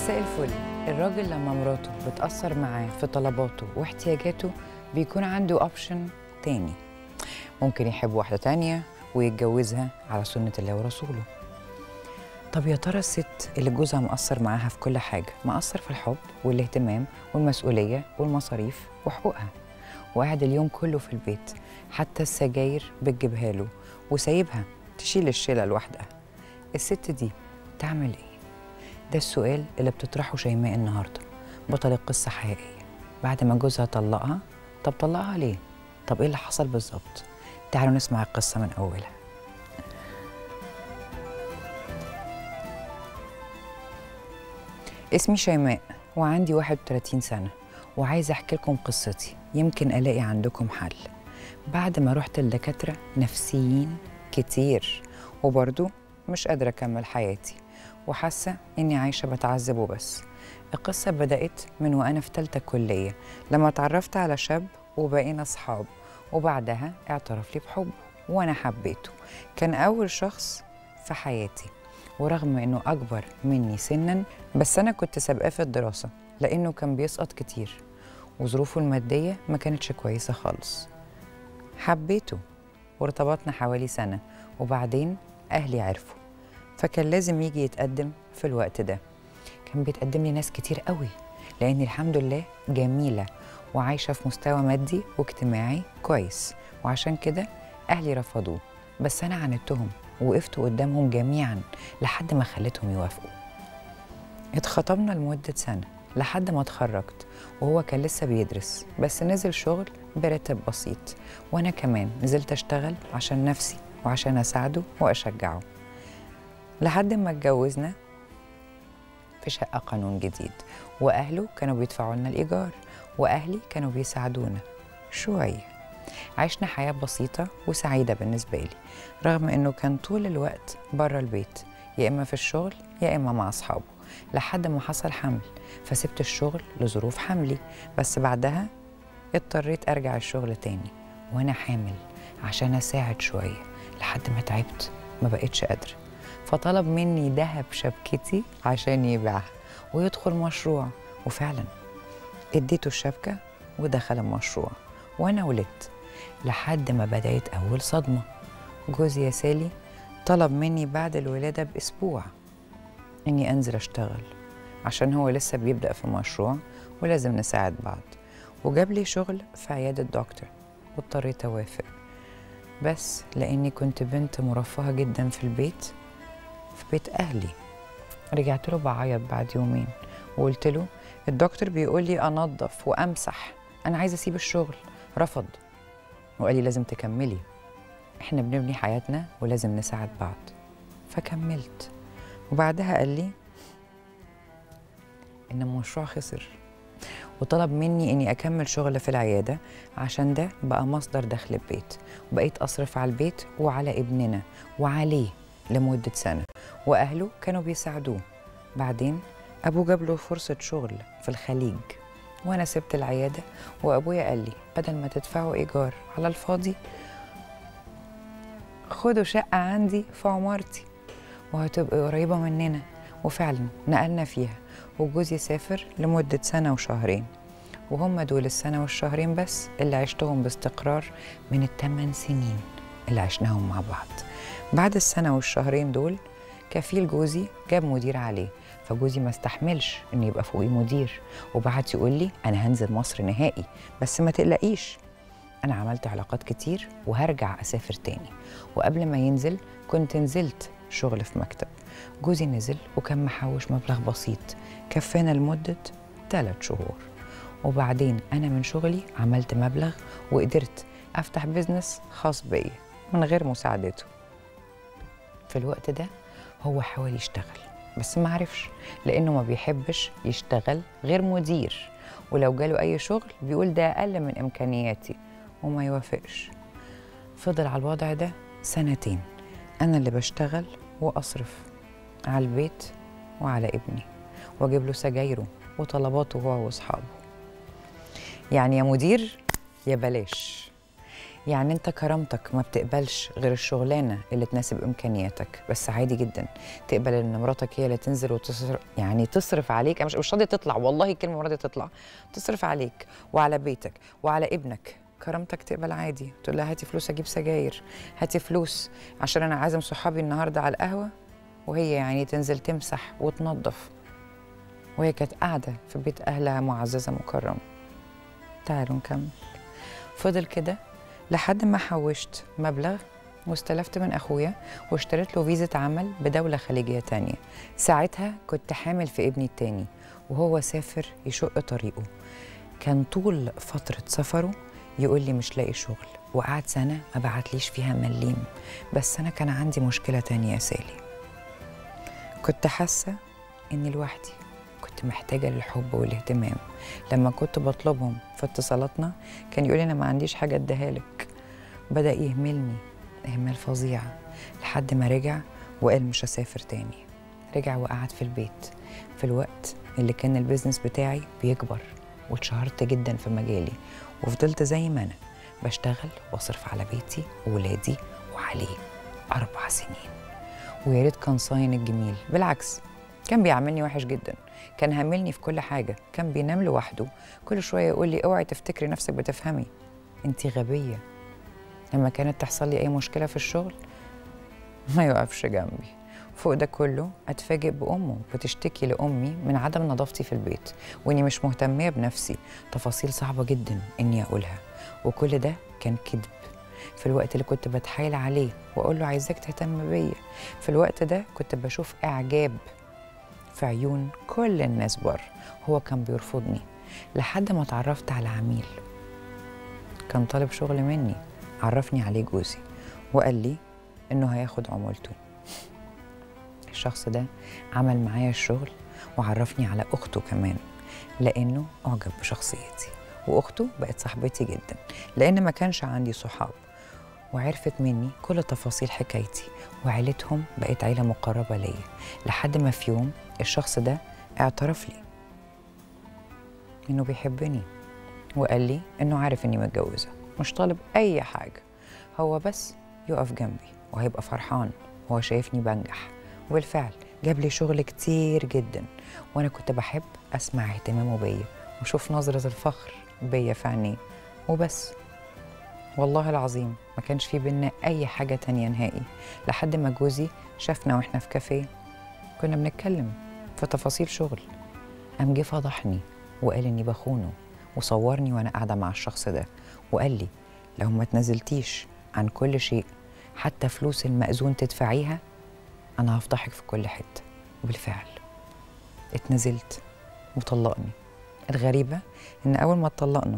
مساء الفل الراجل لما مراته بتأثر معاه في طلباته واحتياجاته بيكون عنده اوبشن تاني ممكن يحب واحدة تانية ويتجوزها على سنة الله ورسوله طب يا ترى الست اللي جوزها مقصر معاها في كل حاجة مقصر في الحب والاهتمام والمسؤولية والمصاريف وحقوقها وقاعد اليوم كله في البيت حتى السجاير بتجيبها له وسايبها تشيل الشيلة لوحدها الست دي تعمل ايه؟ ده السؤال اللي بتطرحه شيماء النهارده بطل القصة حقيقية بعد ما جوزها طلقها طب طلقها ليه؟ طب ايه اللي حصل بالظبط؟ تعالوا نسمع القصة من أولها اسمي شيماء وعندي 31 سنة وعايزة أحكي لكم قصتي يمكن ألاقي عندكم حل بعد ما رحت لدكاترة نفسيين كتير وبرضو مش قادرة أكمل حياتي وحاسة إني عايشة بتعذب وبس القصة بدأت من وأنا في تالتة كلية لما اتعرفت على شاب وبقينا أصحاب وبعدها اعترف لي بحبه وأنا حبيته كان أول شخص في حياتي ورغم إنه أكبر مني سنا بس أنا كنت سابقاه في الدراسة لأنه كان بيسقط كتير وظروفه المادية ما كانتش كويسة خالص حبيته وارتبطنا حوالي سنة وبعدين أهلي عرفوا فكان لازم يجي يتقدم في الوقت ده كان بيتقدم لي ناس كتير قوي لأني الحمد لله جميلة وعايشة في مستوى مادي واجتماعي كويس وعشان كده أهلي رفضوه بس أنا عاندتهم ووقفت قدامهم جميعا لحد ما خليتهم يوافقوا اتخطبنا لمدة سنة لحد ما اتخرجت وهو كان لسه بيدرس بس نزل شغل براتب بسيط وأنا كمان نزلت أشتغل عشان نفسي وعشان أساعده وأشجعه لحد ما اتجوزنا في شقة قانون جديد وأهله كانوا بيدفعوا لنا الإيجار وأهلي كانوا بيساعدونا شوية عشنا حياة بسيطة وسعيدة بالنسبة لي رغم إنه كان طول الوقت بره البيت يا إما في الشغل يا إما مع أصحابه لحد ما حصل حمل فسبت الشغل لظروف حملي بس بعدها اضطريت أرجع الشغل تاني وأنا حامل عشان أساعد شوية لحد ما تعبت ما بقتش قادرة فطلب مني دهب شبكتي عشان يبيعها ويدخل مشروع وفعلا اديته الشبكة ودخل المشروع وأنا ولدت لحد ما بدأت أول صدمة جوزي يا سالي طلب مني بعد الولادة بأسبوع إني أنزل أشتغل عشان هو لسه بيبدأ في مشروع ولازم نساعد بعض وجاب لي شغل في عيادة دكتور واضطريت أوافق بس لأني كنت بنت مرفهة جدا في البيت في بيت أهلي رجعت له بعيط بعد يومين وقلت له الدكتور بيقول لي أنظف وأمسح أنا عايزة أسيب الشغل رفض وقال لي لازم تكملي إحنا بنبني حياتنا ولازم نساعد بعض فكملت وبعدها قال لي إن المشروع خسر وطلب مني إني أكمل شغل في العيادة عشان ده بقى مصدر دخل البيت وبقيت أصرف على البيت وعلى ابننا وعليه لمدة سنة وأهله كانوا بيساعدوه بعدين أبوه جاب له فرصة شغل في الخليج وأنا سبت العيادة وأبويا قال لي بدل ما تدفعوا إيجار على الفاضي خدوا شقة عندي في عمارتي وهتبقى قريبة مننا وفعلا نقلنا فيها وجوزي سافر لمدة سنة وشهرين وهم دول السنة والشهرين بس اللي عشتهم باستقرار من الثمان سنين اللي عشناهم مع بعض بعد السنة والشهرين دول كفيل جوزي جاب مدير عليه فجوزي ما استحملش ان يبقى فوقي مدير وبعت يقول لي انا هنزل مصر نهائي بس ما تقلقيش انا عملت علاقات كتير وهرجع اسافر تاني وقبل ما ينزل كنت نزلت شغل في مكتب جوزي نزل وكان محوش مبلغ بسيط كفانا لمدة ثلاث شهور وبعدين أنا من شغلي عملت مبلغ وقدرت أفتح بيزنس خاص بيا من غير مساعدته في الوقت ده هو حاول يشتغل بس ما عرفش لأنه ما بيحبش يشتغل غير مدير ولو جاله أي شغل بيقول ده أقل من إمكانياتي وما يوافقش فضل على الوضع ده سنتين أنا اللي بشتغل وأصرف على البيت وعلى ابني وأجيب له سجايره وطلباته هو وأصحابه يعني يا مدير يا بلاش يعني انت كرامتك ما بتقبلش غير الشغلانه اللي تناسب امكانياتك بس عادي جدا تقبل ان مراتك هي اللي تنزل وتصرف يعني تصرف عليك أنا مش مش راضيه تطلع والله الكلمه راضيه تطلع تصرف عليك وعلى بيتك وعلى ابنك كرامتك تقبل عادي تقول لها هاتي فلوس اجيب سجاير هاتي فلوس عشان انا عازم صحابي النهارده على القهوه وهي يعني تنزل تمسح وتنظف وهي كانت قاعده في بيت اهلها معززه مكرمه تعالوا نكمل فضل كده لحد ما حوشت مبلغ واستلفت من اخويا واشتريت له فيزا عمل بدوله خليجيه تانية ساعتها كنت حامل في ابني التاني وهو سافر يشق طريقه كان طول فتره سفره يقول لي مش لاقي شغل وقعد سنه ما بعتليش فيها مليم بس انا كان عندي مشكله تانية يا سالي كنت حاسه اني لوحدي كنت محتاجه للحب والاهتمام لما كنت بطلبهم في اتصالاتنا كان يقول لي انا ما عنديش حاجه اديها لك بدا يهملني اهمال فظيع لحد ما رجع وقال مش هسافر تاني رجع وقعد في البيت في الوقت اللي كان البيزنس بتاعي بيكبر واتشهرت جدا في مجالي وفضلت زي ما انا بشتغل واصرف على بيتي وولادي وعليه اربع سنين ويا ريت كان صاين الجميل بالعكس كان بيعاملني وحش جدا كان هاملني في كل حاجه كان بينام لوحده كل شويه يقول لي اوعي تفتكري نفسك بتفهمي انت غبيه لما كانت تحصل لي اي مشكله في الشغل ما يقفش جنبي فوق ده كله اتفاجئ بامه بتشتكي لامي من عدم نظافتي في البيت واني مش مهتميه بنفسي تفاصيل صعبه جدا اني اقولها وكل ده كان كذب في الوقت اللي كنت بتحايل عليه واقول له عايزاك تهتم بيا في الوقت ده كنت بشوف اعجاب في عيون كل الناس بره هو كان بيرفضني لحد ما اتعرفت على عميل كان طالب شغل مني عرفني عليه جوزي وقال لي انه هياخد عمولته الشخص ده عمل معايا الشغل وعرفني على اخته كمان لانه اعجب بشخصيتي واخته بقت صاحبتي جدا لان ما كانش عندي صحاب وعرفت مني كل تفاصيل حكايتي وعيلتهم بقت عيله مقربه ليا لحد ما في يوم الشخص ده اعترف لي انه بيحبني وقال لي انه عارف اني متجوزه مش طالب اي حاجه هو بس يقف جنبي وهيبقى فرحان وهو شايفني بنجح وبالفعل جاب لي شغل كتير جدا وانا كنت بحب اسمع اهتمامه بيا واشوف نظره الفخر بيا في عينيه وبس والله العظيم ما كانش في بينا اي حاجه تانية نهائي لحد ما جوزي شافنا واحنا في كافيه كنا بنتكلم في تفاصيل شغل قام جه فضحني وقال اني بخونه وصورني وانا قاعده مع الشخص ده وقال لي لو ما تنازلتيش عن كل شيء حتى فلوس المأذون تدفعيها انا هفضحك في كل حته وبالفعل اتنازلت وطلقني الغريبه ان اول ما اتطلقنا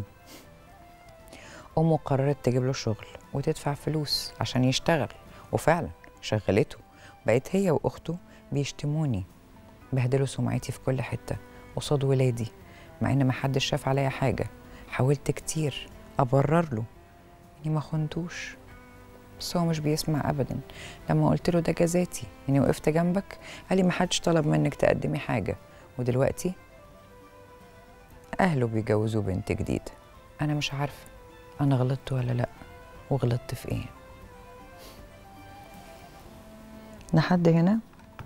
امه قررت تجيب له شغل وتدفع فلوس عشان يشتغل وفعلا شغلته بقت هي واخته بيشتموني بهدلوا سمعتي في كل حته قصاد ولادي مع ان محدش شاف عليا حاجه حاولت كتير ابرر له اني ما خنتوش بس هو مش بيسمع ابدا لما قلت له ده جزاتي اني وقفت جنبك قال لي محدش طلب منك تقدمي حاجه ودلوقتي اهله بيجوزوا بنت جديده انا مش عارفه انا غلطت ولا لا وغلطت في ايه لحد هنا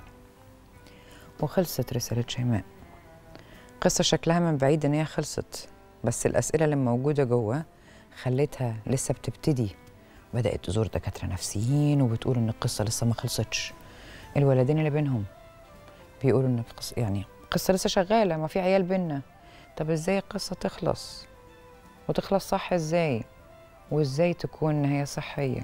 وخلصت رسالة شيماء قصة شكلها من بعيد إن هي خلصت بس الأسئلة اللي موجودة جوه خلتها لسه بتبتدي بدأت تزور دكاترة نفسيين وبتقول إن القصة لسه ما خلصتش الولدين اللي بينهم بيقولوا إن القصة يعني القصة لسه شغالة ما في عيال بينا طب إزاي القصة تخلص وتخلص صح إزاي وإزاي تكون نهاية صحية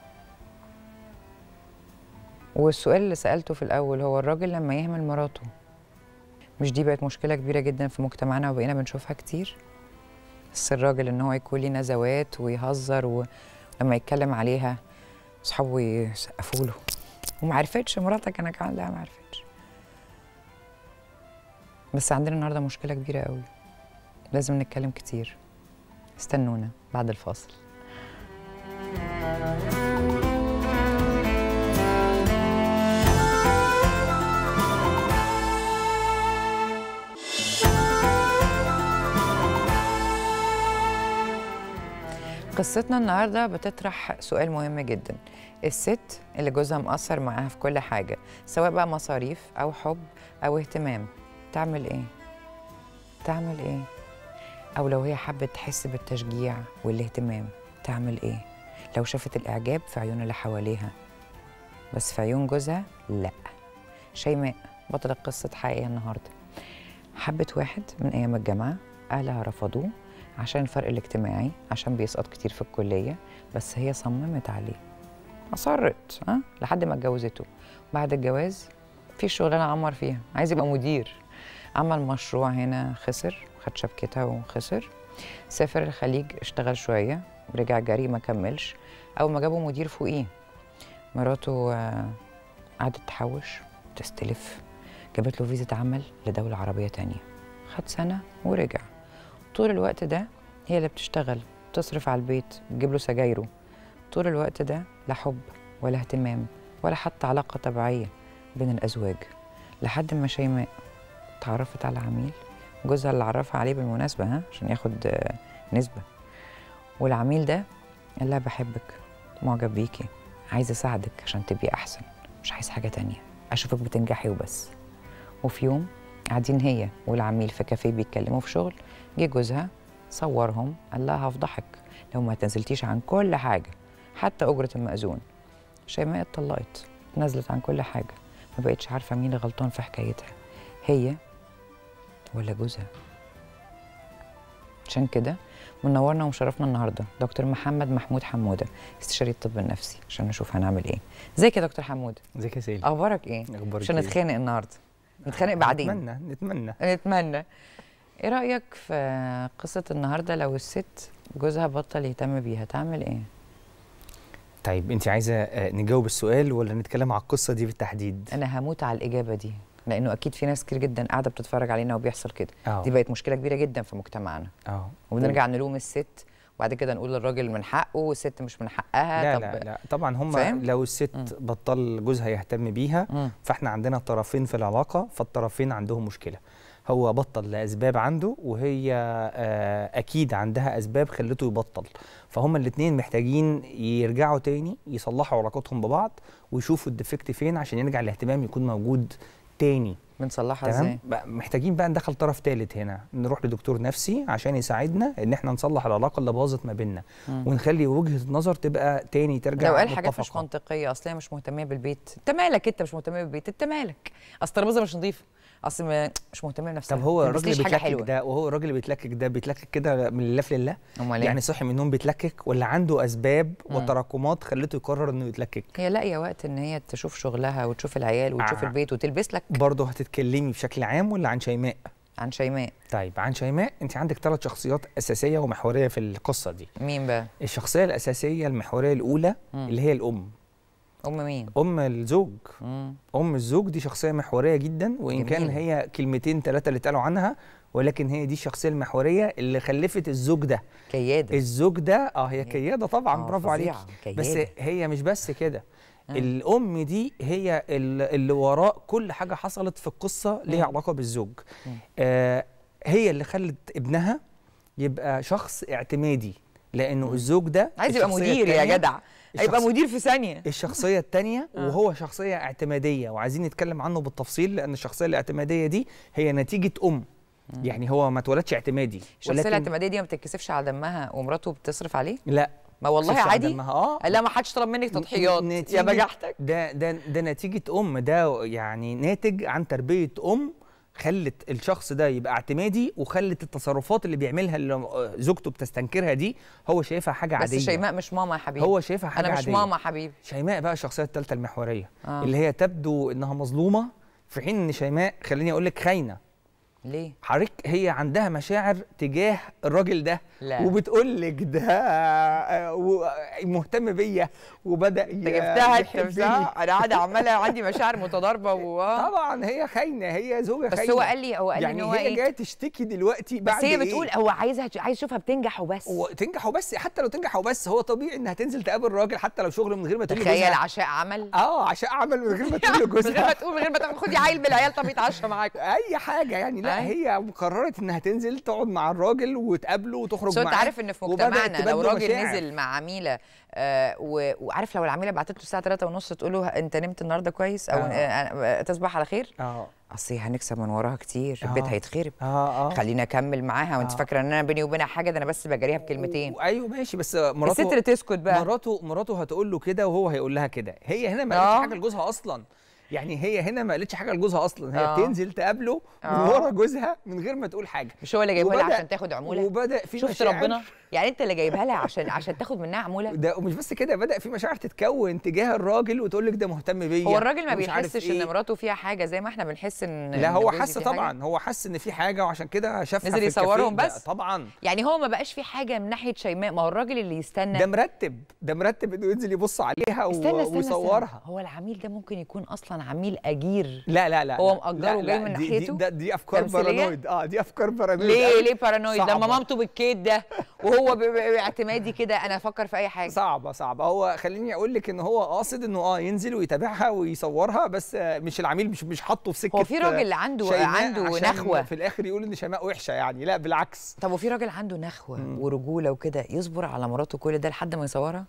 والسؤال اللي سألته في الأول هو الراجل لما يهمل مراته مش دي بقت مشكلة كبيرة جدا في مجتمعنا وبقينا بنشوفها كتير بس الراجل إن هو يكون ليه نزوات ويهزر ولما يتكلم عليها أصحابه يسقفوا له وما عرفتش مراتك أنا كمان لا ما عرفتش بس عندنا النهارده مشكلة كبيرة قوي لازم نتكلم كتير استنونا بعد الفاصل قصتنا النهارده بتطرح سؤال مهم جدا الست اللي جوزها مقصر معاها في كل حاجه سواء بقى مصاريف او حب او اهتمام تعمل ايه تعمل ايه او لو هي حابه تحس بالتشجيع والاهتمام تعمل ايه لو شافت الاعجاب في عيون اللي حواليها بس في عيون جوزها لا شيماء بطلة قصة حقيقية النهاردة حبت واحد من أيام الجامعة أهلها رفضوه عشان الفرق الاجتماعي عشان بيسقط كتير في الكلية بس هي صممت عليه أصرت ها لحد ما اتجوزته بعد الجواز في شغلانة عمر فيها عايز يبقى مدير عمل مشروع هنا خسر خد شبكتها وخسر سافر الخليج اشتغل شوية رجع جري ما كملش أول ما جابوا مدير فوقيه مراته آه، قعدت تحوش تستلف جابت له فيزا عمل لدولة عربية تانية خد سنة ورجع طول الوقت ده هي اللي بتشتغل تصرف على البيت تجيب له سجايره طول الوقت ده لا حب ولا اهتمام ولا حتى علاقة طبيعية بين الأزواج لحد ما شيماء اتعرفت على عميل جوزها اللي عرفها عليه بالمناسبة ها عشان ياخد آه، نسبة والعميل ده قال لها بحبك معجب بيكي عايز أساعدك عشان تبقي أحسن مش عايز حاجة تانية أشوفك بتنجحي وبس وفي يوم قاعدين هي والعميل في كافيه بيتكلموا في شغل جه جوزها صورهم قال لها هفضحك لو ما تنزلتيش عن كل حاجة حتى أجرة المأذون شيماء اتطلقت نزلت عن كل حاجة ما بقتش عارفة مين اللي غلطان في حكايتها هي ولا جوزها عشان كده منورنا ومشرفنا النهارده دكتور محمد محمود حموده استشاري الطب النفسي عشان نشوف هنعمل ايه ازيك يا دكتور حموده ازيك يا سيلي اخبارك ايه اخبارك عشان إيه؟ نتخانق النهارده نتخانق بعدين نتمنى نتمنى نتمنى ايه رايك في قصه النهارده لو الست جوزها بطل يهتم بيها تعمل ايه طيب انت عايزه آه، نجاوب السؤال ولا نتكلم على القصه دي بالتحديد انا هموت على الاجابه دي لانه اكيد في ناس كتير جدا قاعده بتتفرج علينا وبيحصل كده اه دي بقت مشكله كبيره جدا في مجتمعنا اه وبنرجع نلوم الست وبعد كده نقول للراجل من حقه والست مش من حقها لا طب لا لا طبعا هم فاهم؟ لو الست مم. بطل جوزها يهتم بيها مم. فاحنا عندنا طرفين في العلاقه فالطرفين عندهم مشكله هو بطل لاسباب عنده وهي آه، اكيد عندها اسباب خلته يبطل فهم الاثنين محتاجين يرجعوا تاني يصلحوا علاقتهم ببعض ويشوفوا الديفكت فين عشان يرجع الاهتمام يكون موجود تاني بنصلحها تمام ازاي بقى محتاجين بقى ندخل طرف ثالث هنا نروح لدكتور نفسي عشان يساعدنا ان احنا نصلح العلاقه اللي باظت ما بيننا مم. ونخلي وجهه النظر تبقى تاني ترجع لو قال حاجات مش متفقة. منطقيه اصل هي مش مهتميه بالبيت انت مالك انت مش مهتميه بالبيت انت مالك اصل الترابيزه مش نظيفه اصل ما- مش مهتميه بنفسها طب هو ما الراجل اللي تلبسليش حاجه بيتلكك حلوه ده وهو الراجل اللي بيتلكك ده بيتلكك كده من الله في لله امال إيه؟ يعني صحي من النوم بيتلكك ولا عنده اسباب مم. وتراكمات خلته يقرر انه يتلكك هي لاقيه وقت ان هي تشوف شغلها وتشوف العيال وتشوف آه. البيت وتلبس لك برضه هتتكلمي بشكل عام ولا عن شيماء عن شيماء طيب عن شيماء انت عندك ثلاث شخصيات اساسيه ومحوريه في القصه دي مين بقى الشخصيه الاساسيه المحوريه الاولى مم. اللي هي الام ام مين ام الزوج مم. ام الزوج دي شخصيه محوريه جدا وان كان جميل. هي كلمتين ثلاثه اللي اتقالوا عنها ولكن هي دي الشخصيه المحوريه اللي خلفت الزوج ده كياده الزوج ده اه هي كياده طبعا آه، برافو عليك فظيعة، بس كيادة. هي مش بس كده آه. الام دي هي ال- اللي وراء كل حاجه حصلت في القصه ليها مم. علاقه بالزوج مم. آه هي اللي خلت ابنها يبقى شخص اعتمادي لانه الزوج ده عايز يبقى الشخصية مدير يا التانية- جدع هيبقى الشخص- مدير في ثانيه الشخصيه الثانيه آه. وهو شخصيه اعتماديه وعايزين نتكلم عنه بالتفصيل لان الشخصيه الاعتماديه دي هي نتيجه ام يعني هو ما اتولدش اعتمادي الشخصيه الاعتماديه دي ما بتتكسفش على دمها ومراته بتصرف عليه لا ما والله شخص عادي عدمها، اه لا ما حدش طلب منك تضحيات يا نتيجة- بجحتك ده ده ده نتيجه ام ده يعني ناتج عن تربيه ام خلت الشخص ده يبقى اعتمادي وخلت التصرفات اللي بيعملها اللي زوجته بتستنكرها دي هو شايفها حاجه بس عاديه شيماء مش ماما يا حبيبي هو شايفها حاجه انا مش عاديه ماما يا حبيبي شيماء بقى الشخصيه الثالثه المحوريه آه. اللي هي تبدو انها مظلومه في حين ان شيماء خليني اقول لك خاينه ليه حضرتك هي عندها مشاعر تجاه الراجل ده لا. وبتقول لك ده آه، و- مهتم بيا وبدا انت ي- جبتها انت يحبني. بصراحة. انا قاعده عماله عندي مشاعر متضاربه و طبعا هي خاينه هي زوجه بس خاينه هو قال لي هو قال لي يعني ان هو هي ايه جايه تشتكي دلوقتي بعد بس هي إيه؟ بتقول هو عايزها عايز يشوفها بتنجح وبس وتنجح وبس حتى لو تنجح وبس هو طبيعي انها تنزل تقابل راجل حتى لو شغل من غير ما تقول تخيل لجوزها عشاء عمل اه عشان اعمل من غير ما تقول من غير ما لجوزها تقول من غير ما تاخد خدي عيل بالعيال طب يتعشى معاك اي حاجه يعني لا هي قررت انها تنزل تقعد مع الراجل وتقابله وتخرج بس انت معاه عارف ان في وبدأت مجتمعنا لو تبادلوا راجل مشاعر. نزل مع عميله آه و- وعارف لو العميله بعتت له الساعه 3 ونص تقول له انت نمت النهارده كويس او آه. آه. تصبح على خير اه اصل هنكسب من وراها كتير البيت آه. هيتخرب اه اه خليني اكمل معاها وانت آه. فاكره ان انا بيني وبينها حاجه ده انا بس بجريها بكلمتين ايوه ماشي بس مراته الست اللي تسكت بقى مراته مراته هتقول له كده وهو هيقول لها كده هي هنا ما آه. قالتش حاجه لجوزها اصلا يعني هي هنا ما قالتش حاجه لجوزها اصلا هي آه. بتنزل تقابله من آه. ورا جوزها من غير ما تقول حاجه مش هو اللي جايبها لها وبدأ- عشان تاخد عموله وبدا في شفت مشاعر ربنا يعني انت اللي جايبها لها عشان عشان تاخد منها عموله ده ومش بس كده بدا في مشاعر تتكون تجاه الراجل وتقول لك ده مهتم بيا هو الراجل ما ومش عارف بيحسش إيه. ان مراته فيها حاجه زي ما احنا بنحس ان لا إن هو جوزي حس فيه حاجة؟ طبعا هو حس ان في حاجه وعشان كده شافها نزل في الكافيه. يصورهم ده بس؟ طبعا يعني هو ما بقاش في حاجه من ناحيه شيماء ما هو الراجل اللي يستنى ده مرتب ده مرتب انه ينزل يبص عليها و... استنى استنى ويصورها استنى. هو العميل ده ممكن يكون اصلا عميل اجير لا لا لا هو لا، مأجره لا، وجاي لا، من دي- ناحيته؟ دي, ده دي افكار تمثيلية؟ بارانويد اه دي افكار بارانويد ليه أوي. ليه بارانويد لما صعبة. مامته بالكيد ده وهو ب- ب- باعتمادي كده انا افكر في اي حاجه صعبة صعبة هو خليني اقول لك ان هو قاصد انه اه ينزل ويتابعها ويصورها بس آه، مش العميل مش مش حاطه في سكة هو في راجل آه، عنده شيماء عنده عشان نخوه في الاخر يقول ان شيماء وحشة يعني لا بالعكس طب وفي راجل عنده نخوه ورجوله وكده يصبر على مراته كل ده لحد ما يصورها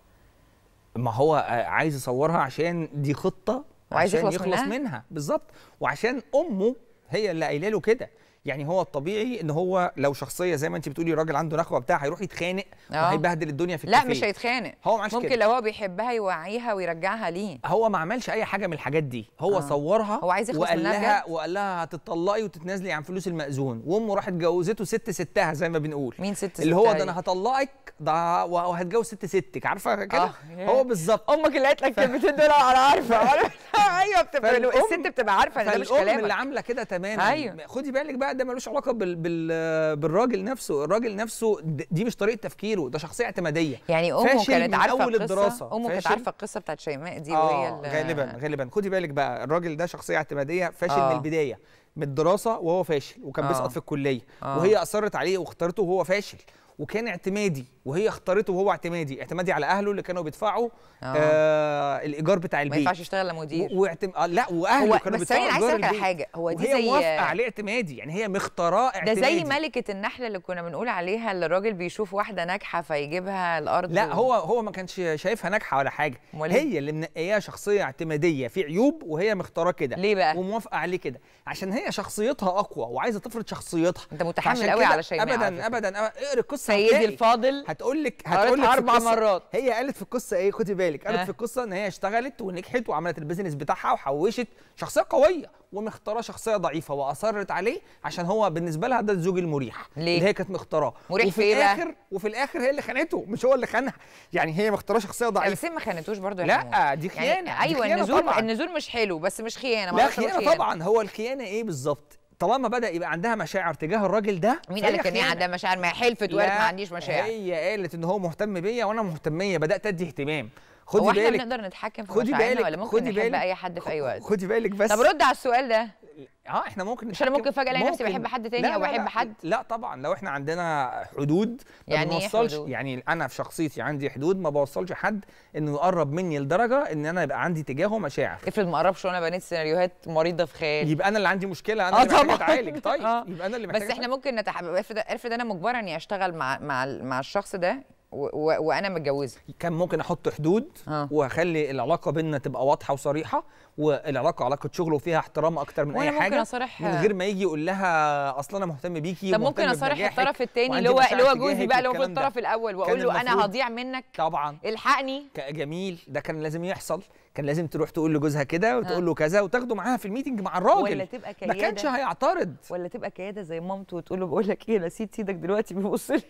ما هو آه، عايز يصورها عشان دي خطة وعايز عشان يخلص يخلص منها؟ منها بالظبط وعشان امه هي اللي قايله له كده يعني هو الطبيعي ان هو لو شخصيه زي ما انت بتقولي راجل عنده نخوه بتاع هيروح يتخانق آه. وهيبهدل الدنيا في لا الكافيه مش هيتخانق هو ما عملش ممكن كده. لو هو بيحبها يوعيها ويرجعها ليه هو ما عملش اي حاجه من الحاجات دي هو آه. آه. صورها هو عايز يخلص وقال منها لها بجد؟ وقال لها هتطلقي وتتنازلي عن فلوس المأذون وامه راحت جوزته ست ستها زي ما بنقول مين ست اللي هو ستها ده دي؟ انا هطلقك ده وهتجوز ست ستك عارفه كده آه، ياه. هو بالظبط امك اللي قالت لك كلمتين دول انا عارفه ايوه بتبقى فالأم- الست بتبقى عارفه ان ده مش فالام اللي كلامك عامله كده تماما أيوة. خدي بالك بقى ده ملوش علاقه بال... بال... بالراجل نفسه الراجل نفسه د- دي مش طريقه تفكيره ده شخصيه اعتماديه يعني امه فاشل كانت من عارفه أول القصه الدراسة. امه كانت فاشل. عارفه القصه بتاعت شيماء دي وهي اه ال- غالبا غالبا خدي بالك بقى الراجل ده شخصيه اعتماديه فاشل آه. من البدايه من الدراسه وهو فاشل وكان آه. بيسقط في الكليه آه. وهي اصرت عليه واختارته وهو فاشل وكان اعتمادي وهي اختارته وهو اعتمادي اعتمادي على اهله اللي كانوا بيدفعوا آه. آه الايجار بتاع ما البيت ينفعش يشتغل مدير و- واعتم... آه لا واهله هو كانوا بس ثانية بيدفعوا أنا عايزة ايجار أسألك على البيت حاجة، هو دي وهي زي- موافقه عليه اعتمادي يعني هي مختاراه ده اعتمادي زي ملكة النحلة اللي كنا بنقول عليها اللي الراجل بيشوف واحدة ناجحة فيجيبها الأرض لا و- هو هو ما كانش شايفها ناجحه ولا حاجه أمال إيه؟ هي اللي منقياها شخصيه اعتماديه في عيوب وهي مختاره كده ليه بقى؟ وموافقه عليه كده عشان هي شخصيتها اقوى وعايزه تفرض شخصيتها أنت متحمل فعشان قوي كده على شيماء على ابدا فكرة. ابدا أبداً. اقرا القصه سيدي هتلاقي. الفاضل هتقول لك قريتها هتقول لك في أربع القصة- مرات. هي قالت في القصه ايه خدي بالك قالت آه. في القصه ان هي اشتغلت ونجحت وعملت البيزنس بتاعها وحوشت شخصيه قويه ومختاره شخصيه ضعيفه واصرت عليه عشان هو بالنسبه لها ده الزوج المريح ليه؟ اللي هي كانت مختاراه مريح وفي في إيه بقى؟ الاخر وفي الاخر هي اللي خانته مش هو اللي خانها يعني هي مختاره شخصيه لا، ضعيفه بس هي ما خانتوش برضه يا لا، حمود. دي خيانة، دي يعني ايوه خيانة النزول طبعاً. النزول مش حلو بس مش خيانه ما لا أقدرش أقول خيانه طبعا هو الخيانه ايه بالظبط طالما بدا يبقى عندها مشاعر تجاه الراجل ده مين فهي قال لك ان هي خيانة. عندها مشاعر ما هي حلفت وقالت لا، ما عنديش مشاعر هي قالت ان هو مهتم بيا وانا مهتميه بدات ادي اهتمام هو خدي احنا بالك بنقدر نتحكم في خدي مشاعرنا بالك ولا ممكن خدي نحب بالك اي حد في اي وقت خدي بالك بس طب رد على السؤال ده اه احنا ممكن مش أنا نتحكم- ممكن فجأة ألاقي نفسي ممكن. بحب حد تاني لا، أو لا، بحب لا، حد؟ لا طبعا لو احنا عندنا حدود ما يعني إيه بنوصلش حدود؟ يعني انا في شخصيتي عندي حدود ما بوصلش حد انه يقرب مني لدرجه ان انا يبقى عندي تجاهه مشاعر افرض ما قربش وانا بنيت سيناريوهات مريضه في خيالي يبقى انا اللي عندي مشكله انا آه اللي محتاج طبعاً. اتعالج طيب آه. يبقى انا اللي بس محتاج احنا ممكن نتح... افرض افرض انا مجبره اني اشتغل مع مع ال- مع الشخص ده و... و... وانا متجوزه كان ممكن احط حدود آه. واخلي العلاقه بيننا تبقى واضحه وصريحه والعلاقه علاقه شغل وفيها احترام اكتر من وأنا اي ممكن حاجه أصارح- من غير ما يجي يقول لها اصل انا مهتم بيكي طب ممكن ومهتم اصارح بنجاحك الطرف الثاني وعندي اللي هو مشاعر اللي هو جوزي تجاهك بقى اللي هو في والكلام ده. الطرف الاول واقول كان له انا المفروض- هضيع منك طبعا الحقني ك- جميل ده كان لازم يحصل كان لازم تروح تقول لجوزها كده وتقول له كذا وتاخده معاها في الميتنج مع الراجل ولا تبقى ما كانش كيادة. هيعترض ولا تبقى كياده زي مامته وتقول له بقول لك ايه نسيت سيدك دلوقتي بيبص لي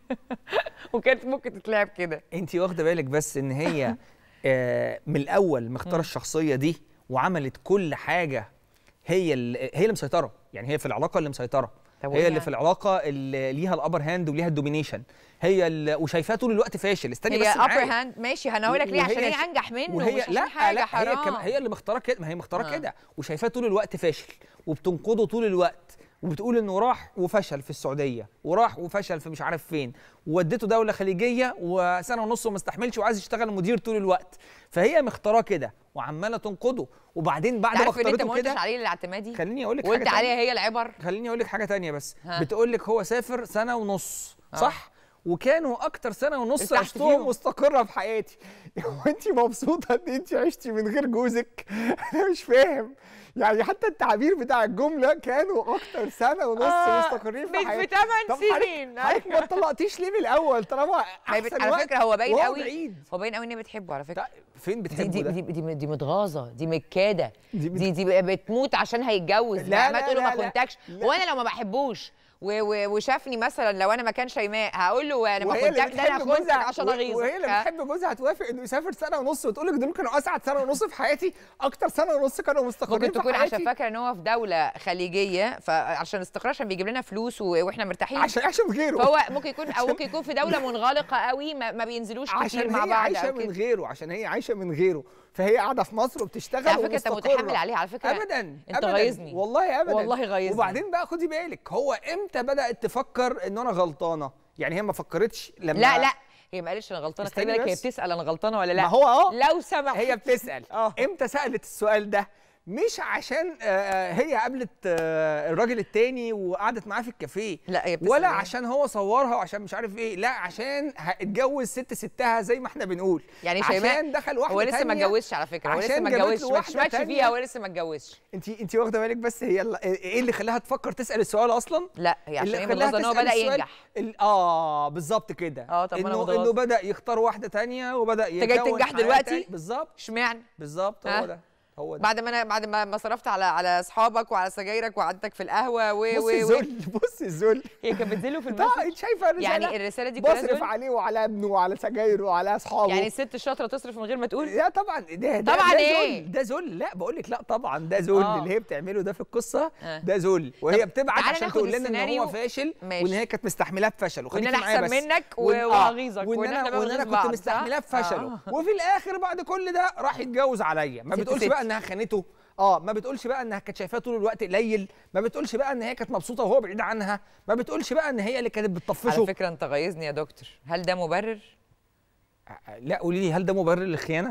وكانت ممكن تتلعب كده انت واخده بالك بس ان هي آه، من الاول مختاره الشخصيه دي وعملت كل حاجه هي اللي هي اللي مسيطره يعني هي في العلاقه اللي مسيطره طب وإيه هي اللي يعني؟ في العلاقه اللي ليها الابر هاند وليها الدومينيشن هي اللي وشايفاه طول الوقت فاشل استني هي بس ابر معايا هاند ماشي هنقول لك ليه عشان وهي هي ش- انجح منه وهي مش عشان لا حاجه لا حرام هي كم هي اللي مختاره كده ما هي مختاره آه. كده وشايفاه طول الوقت فاشل وبتنقده طول الوقت وبتقول انه راح وفشل في السعوديه وراح وفشل في مش عارف فين وودته دوله خليجيه وسنه ونص وما استحملش وعايز يشتغل مدير طول الوقت فهي مختاراه كده وعماله تنقده وبعدين بعد ما تعرف ان انت اختارته ما قلتش كده عليه الاعتمادي خليني اقول لك حاجه وقلت تانية. عليها هي العبر خليني اقول لك حاجه تانية بس ها. بتقول لك هو سافر سنه ونص آه. صح وكانوا اكتر سنه ونص ارتحت عشتهم فيهم. مستقره في حياتي وانت مبسوطه ان انت عشتي من غير جوزك انا مش فاهم يعني حتى التعبير بتاع الجمله كانوا اكتر سنه ونص آه، مستقرين في مش في حياتي 8 طب حضرتك- سنين حضرتك ما طلقتيش ليه من الاول طالما ما بت- احسن على وقت فكره هو باين وهو قوي بعيد هو باين قوي ان هي بتحبه على فكره لا، فين دي بتحبه دي, ده دي دي دي متغاظه دي مكاده دي دي بت- دي, دي بتموت عشان هيتجوز لا، ما لا، تقول له لا، ما لا. كنتكش لا. وانا لو ما بحبوش و- و- وشافني مثلا لو انا مكان شيماء هقول له انا ما وهي اللي كنتكش ده انا بتحب خنتك جوزها عشان و- اغيظك وهي اللي ها؟ بتحب جوزها هتوافق انه يسافر سنه ونص وتقول لك دول كانوا اسعد سنه ونص في حياتي اكتر سنه ونص كانوا مستقرين ممكن في تكون حياتي عشان فاكره ان هو في دوله خليجيه فعشان استقرار عشان بيجيب لنا فلوس و- واحنا مرتاحين عشان عشان غيره فهو ممكن يكون او ممكن يكون في دوله منغلقه قوي ما, ما بينزلوش كتير عشان مع هي بعض عايشه أو من كده. غيره عشان هي عايشه من غيره فهي قاعده في مصر وبتشتغل على فكره انت ومستقرة. متحمل عليه على فكره ابدا انت أبداً. غايظني. والله ابدا والله غايظني. وبعدين بقى خدي بالك هو امتى بدات تفكر ان انا غلطانه يعني هي ما فكرتش لما لا لا هي ما قالتش انا غلطانه خلي استني بالك هي بس. بتسال انا غلطانه ولا لا ما هو اه لو سمحت هي بتسال اه. امتى سالت السؤال ده مش عشان آه، آه، هي قابلت آه، الراجل التاني وقعدت معاه في الكافيه لا هي بتسأل ولا ليه؟ عشان هو صورها وعشان مش عارف ايه لا عشان اتجوز ست ستها زي ما احنا بنقول يعني شيماء عشان دخل واحده هو لسه ما تانية. اتجوزش على فكره هو لسه عشان ما جابت له اتجوزش ما واحدة تشمتش تانية. فيها هو لسه ما اتجوزش انت انت واخده بالك بس هي ال- ايه اللي خلاها تفكر تسال السؤال اصلا لا هي عشان اللي هي خلاها متغاظه ان هو تسأل بدا السؤال ينجح ال- اه بالظبط كده اه، طب ما أنا انه متغاظة. انه بدا يختار واحده تانية وبدا انت جاي يكون تنجح حياة دلوقتي؟ تانية. بالظبط اشمعنى بالظبط ها؟ هو ده هو ده بعد ما انا بعد ما ما صرفت على على اصحابك وعلى سجايرك وقعدتك في القهوه و بص و و الذل بص الذل هي كانت بتذله في طيب المسج انت شايفه الرساله يعني الرساله دي كلها بصرف ذل عليه وعلى ابنه وعلى سجايره وعلى اصحابه يعني الست الشاطره تصرف من غير ما تقول لا طبعا ده ده طبعاً ده إيه؟ ذل ده ذل لا بقول لك لا طبعا ده ذل آه. اللي هي بتعمله ده في القصه آه. ده ذل وهي طب بتبعت تعالى عشان ناخد تقول لنا ان هو السيناريو. فاشل ماشي. وان هي كانت مستحملاه بفشل وان وخليكي انا معايا احسن بس منك وإن- و- آه، وهغيظك وان وان احنا انا وان بنغيظ انا كنت بعض صح؟ مستحملاه بفشله آه. وفي الاخر بعد كل ده راح يتجوز عليا ما ست بتقولش ست. بقى انها خانته اه ما بتقولش بقى انها كانت شايفاه طول الوقت قليل ما بتقولش بقى ان هي كانت مبسوطه وهو بعيد عنها ما بتقولش بقى ان هي اللي كانت بتطفشه على فكره انت غيظني يا دكتور هل ده مبرر لا قولي لي هل ده مبرر للخيانه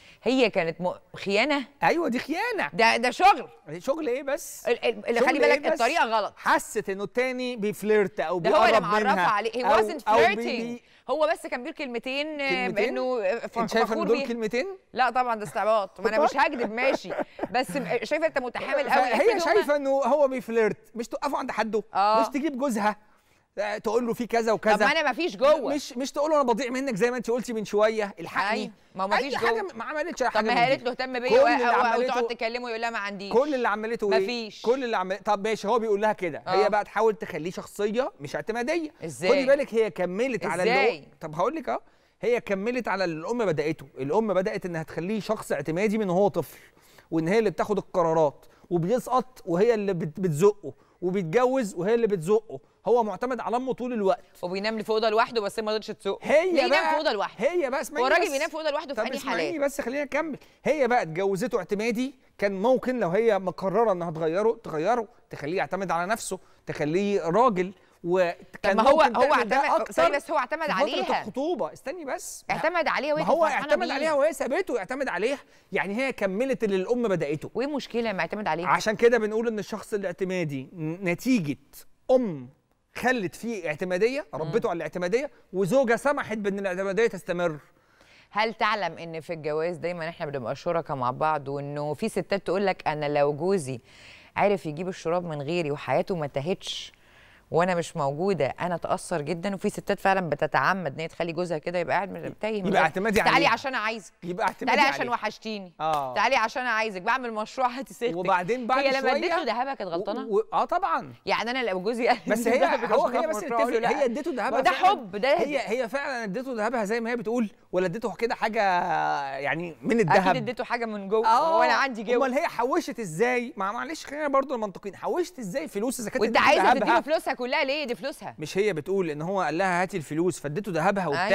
هي كانت م... خيانه ايوه دي خيانه ده ده شغل شغل ايه بس ال- ال- اللي شغل خلي إيه بالك بس؟ الطريقه غلط حست انه التاني بيفليرت او ده هو اللي بيقرب معرفها منها عليه he أو- wasn't أو بي- flirting بي- هو بس كان بيقول كلمتين آه، كلمتين؟ بانه آه، ف- انت شايفه فخور ان دول بيه. كلمتين لا طبعا ده استعباط ما انا مش هكذب ماشي بس م- شايفه انت متحامل قوي هي أكيد هما- شايفه انه هو بيفليرت مش توقفوا عند حده آه. مش تجيب جوزها آه، تقول له في كذا وكذا طب ما انا ما فيش جوه مش مش تقول له انا بضيع منك زي ما انت قلتي من شويه الحقني أيوة، ما هو مفيش اي حاجه جوه. ما عملتش طب حاجه ما من هي دي. قالت له اهتم بيا كل و- اللي و- عملته- وتقعد تكلمه يقول لها ما عنديش كل اللي عملته ايه مفيش. كل اللي عملته طب ماشي هو بيقول لها كده آه. هي بقى تحاول تخليه شخصيه مش اعتماديه إزاي؟ خدي بالك هي كملت على اللي إزاي؟ هو طب هقول لك اه هي كملت على اللي الام بداته الام بدات انها تخليه شخص اعتمادي من هو طفل وان هي اللي بتاخد القرارات وبيسقط وهي اللي بت- بتزقه وبيتجوز وهي اللي بتزقه هو معتمد على امه طول الوقت وبينام في اوضه لوحده بس ما رضتش تسوق هي ليه بقى ينام في اوضه لوحده هي بقى اسمعيني هو الراجل بس. بينام في اوضه لوحده في طب انهي اسمعيني حالات بس خلينا نكمل هي بقى اتجوزته اعتمادي كان ممكن لو هي مقرره انها تغيره تغيره تخليه يعتمد على نفسه تخليه راجل وكان طب ما هو ممكن هو تعمل ده اعتمد أكتر ثانية بس هو اعتمد في فترة عليها الخطوبه استني بس اعتمد عليها وهي ما هو كانت فرحانة اعتمد بيه. عليها وهي سابته اعتمد عليها يعني هي كملت اللي الام بداته وايه المشكله ما اعتمد عليها عشان كده بنقول ان الشخص الاعتمادي ن- نتيجه ام خلت فيه اعتماديه ربته على الاعتماديه وزوجه سمحت بان الاعتماديه تستمر هل تعلم ان في الجواز دايما احنا بنبقى شركاء مع بعض وانه في ستات تقول لك انا لو جوزي عرف يجيب الشراب من غيري وحياته ما تهتش وانا مش موجوده انا اتاثر جدا وفي ستات فعلا بتتعمد ان هي تخلي جوزها كده يبقى قاعد من- تايه من يبقى غير- اعتمادي تعالي عليها. عشان عايزك يبقى اعتمادي تعالي عشان عليه. وحشتيني آه. تعالي عشان عايزك بعمل مشروع هاتي سيرتك وبعدين بعد هي لما شوية اديت له ذهبها كانت غلطانه و... و... اه طبعا يعني انا لو جوزي قال لي بس هي ذهبك هو عشان هي أعمل بس مشروع، أقول له تتفق لا. هي اديته ذهبها ما ده فعلاً. حب ده هي هي فعلا اديته ذهبها زي ما هي بتقول ولا اديته كده حاجه يعني من اكيد الذهب اديته حاجه من جوه وانا عندي جوه امال هي حوشت ازاي ما معلش خلينا برضه المنطقيين حوشت ازاي فلوس اذا كانت وانت اديته عايزه ذهبها؟ تديله فلوسها كلها ليه دي فلوسها مش هي بتقول ان هو قال لها هاتي الفلوس فاديته ذهبها وبتاع أيوة.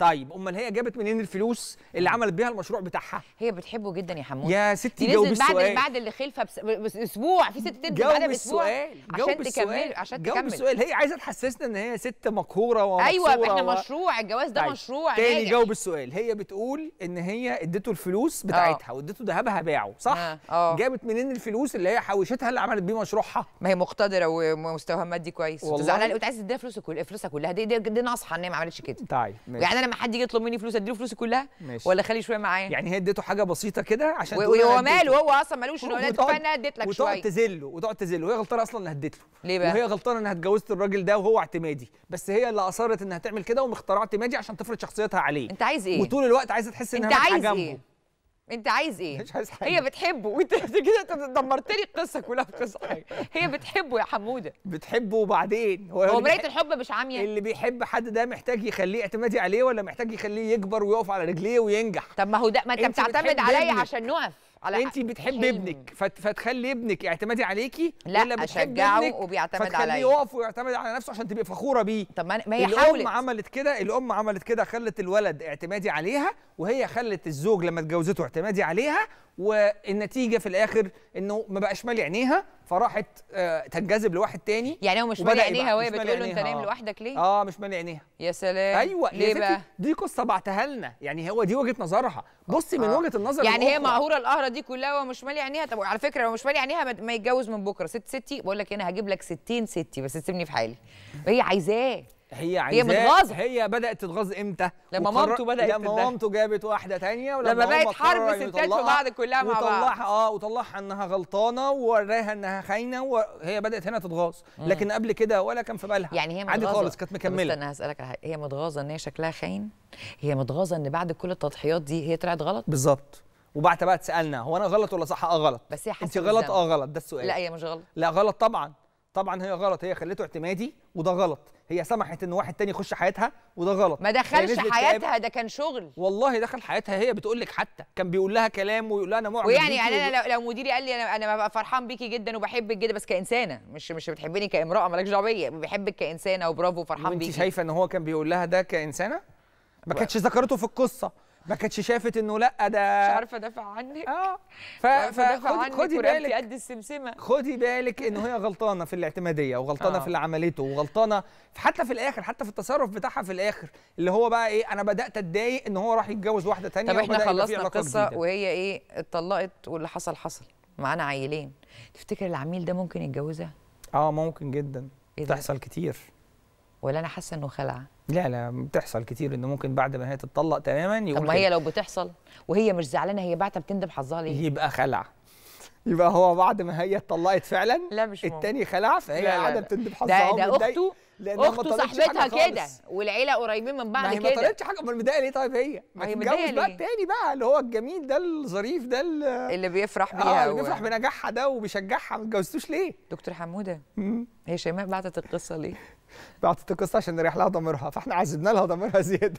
طيب امال هي جابت منين الفلوس اللي عملت بيها المشروع بتاعها هي بتحبه جدا يا حمود يا دي ستي جاوبي نزلت بعد السؤال بعد اللي خلفه بس بس اسبوع في ست تنزل جاوب بعدها باسبوع السؤال عشان جاوب تكمل السؤال عشان جاوب تكمل السؤال هي عايزه تحسسنا ان هي ست مقهوره ومكسوره ايوه احنا و... مشروع الجواز ده طيب، مشروع تاني ناجح. جاوب السؤال هي بتقول ان هي اديته الفلوس بتاعتها واديته ذهبها باعه صح آه، آه. جابت منين الفلوس اللي هي حوشتها اللي عملت بيه مشروعها ما هي مقتدره ومستواها المادي كويس والله. زعلانه قلت عايز تديها فلوسها كلها فلوسها كلها دي دي, دي ناصحه ان هي ما عملتش كده طيب ماشي يعني انا لما حد يجي يطلب مني فلوس اديله فلوسي كلها ماشي. ولا اخلي شويه معايا يعني هي اديته حاجه بسيطه كده عشان و- تقول أنا وهو اديته. ماله هو اصلا مالوش انه لا وتقعد- كفايه انا اديت لك وتقعد شويه تذله وتقعد تذله وهي غلطانه اصلا انها اديت له ليه بقى؟ وهي غلطانه انها اتجوزت الراجل ده وهو اعتمادي بس هي اللي اصرت انها تعمل كده ومخترعه اعتمادي عشان تفرض شخصيتها عليه انت عايز ايه وطول الوقت عايزه تحس انها انت ماسحة عايز جنبه. ايه انت عايز ايه مش عايز حاجة. هي بتحبه وانت أنت كده أنت دمرت لي القصه كلها في قصه حاجه هي بتحبه يا حموده بتحبه وبعدين هو اللي مرايه بيحب- الحب مش عاميه اللي بيحب حد ده محتاج يخليه اعتمادي عليه ولا محتاج يخليه يكبر ويقف على رجليه وينجح طب ما هو ده ما انت انت بتعتمد بتحب عليا ابنك. عشان نقف على انت بتحب حلم. ابنك فت... فتخلي ابنك اعتمادي عليكي لا، ولا بتحب أشجعه ابنك وبيعتمد فتخليه عليا. يقف ويعتمد على نفسه عشان تبقي فخوره بيه طب ما, ما هي الام حاولت عملت كده الام عملت كده خلت الولد اعتمادي عليها وهي خلت الزوج لما اتجوزته اعتمادي عليها والنتيجه في الاخر انه ما بقاش مالي عينيها فراحت آه تنجذب لواحد تاني يعني هو مش وبدأ مالي عينيها يبقى وهي مش مالي بتقول له انت عينيها، نايم آه. لوحدك ليه اه مش مالي عينيها يا سلام ايوه ليه يا بقى ستي دي قصه بعتها لنا يعني هو دي وجهه نظرها بصي من آه. وجهه النظر يعني هي الأخرى. مقهوره القهره دي كلها ومش مالي عينيها طب على فكره لو مش مالي عينيها ما- ما يتجوز من بكره ست ستي بقول لك انا هجيب لك 60 ستي بس تسيبني في حالي هي عايزاه هي عايزاه متغاظة. هي بدات تتغاظ امتى لما وقرر- مامته بدأت لما تتدخل. مامته جابت واحده تانية ولما لما بقت هو حرب قرر ستات في يطلقها بعض كلها مع بعض. وطلعها اه وطلعها انها غلطانه ووراها انها خاينه وهي بدات هنا تتغاظ لكن قبل كده ولا كان في بالها يعني هي عادي متغاظه خالص كانت طب مكمله استنى هسالك على حاجه هي متغاظه ان هي شكلها خاين هي متغاظه ان بعد كل التضحيات دي هي طلعت غلط بالظبط وبعد بقى تسالنا هو انا غلط ولا صح اه غلط بس هي انت حاسه غلط بالذنب. اه غلط ده السؤال لا هي مش غلط لا غلط طبعا طبعا هي غلط هي خليته اعتمادي وده غلط هي سمحت ان واحد تاني يخش حياتها وده غلط ما هي دخلش نزلت تقابل- حياتها ده كان شغل والله دخل حياتها هي بتقول لك حتى كان بيقول لها كلام ويقول لها انا معجب ويعني بيكي يعني وب- انا لو, لو مديري قال لي انا انا ببقى فرحان بيكي جدا وبحبك جدا بس كانسانه مش مش بتحبني كامراه مالكش دعوه بيا بحبك كانسانه وبرافو وفرحان وانت بيكي شايفه ان هو كان بيقول لها ده كانسانه ما كانتش ذكرته في القصه ما كانتش شافت انه لا ده مش عارفه ادافع عنك اه ف... مش عارفه ادافع فخدي عنك خدي ورقبتي بالك قد السمسمه خدي بالك ان هي غلطانه في الاعتماديه وغلطانه آه. في اللي عملته وغلطانه حتى في الاخر حتى في التصرف بتاعها في الاخر اللي هو بقى ايه انا بدات اتضايق ان هو راح يتجوز واحده تانية طب احنا وبدأ يبقى في خلصنا علاقة القصه جديدة. وهي ايه اتطلقت واللي حصل حصل معانا عيلين تفتكر العميل ده ممكن يتجوزها اه ممكن جدا إيه ده؟ بتحصل كتير ولا انا حاسه انه خلع لا لا بتحصل كتير انه ممكن بعد ما هي تتطلق تماما طب يقول ما هي كده. لو بتحصل وهي مش زعلانه هي بعتها بتندب حظها ليه يبقى خلع يبقى هو بعد ما هي اتطلقت فعلا لا مش ممكن. التاني خلع فهي لا، لا، قاعده لا. بتندب حظها ده ده ومتضايقة اخته لأنها ما اخته طلبتش صاحبتها حاجة كده خالص. والعيله قريبين من ما بعض هي ما كده طلبتش حاجه امال متضايقه ليه طيب هي ما هي تتجوز متضايقة بقى ليه؟ التاني بقى اللي هو الجميل ده الظريف ده ال- اللي بيفرح اه بيها اللي و- بيفرح بنجاحها ده وبيشجعها ما اتجوزتوش ليه؟ دكتور حموده مم. هي شيماء بعتت القصه ليه بعتت القصه عشان نريح لها ضميرها فاحنا عذبنا لها ضميرها زياده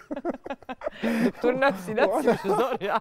دكتور نفسي نفسي مش هزار يعني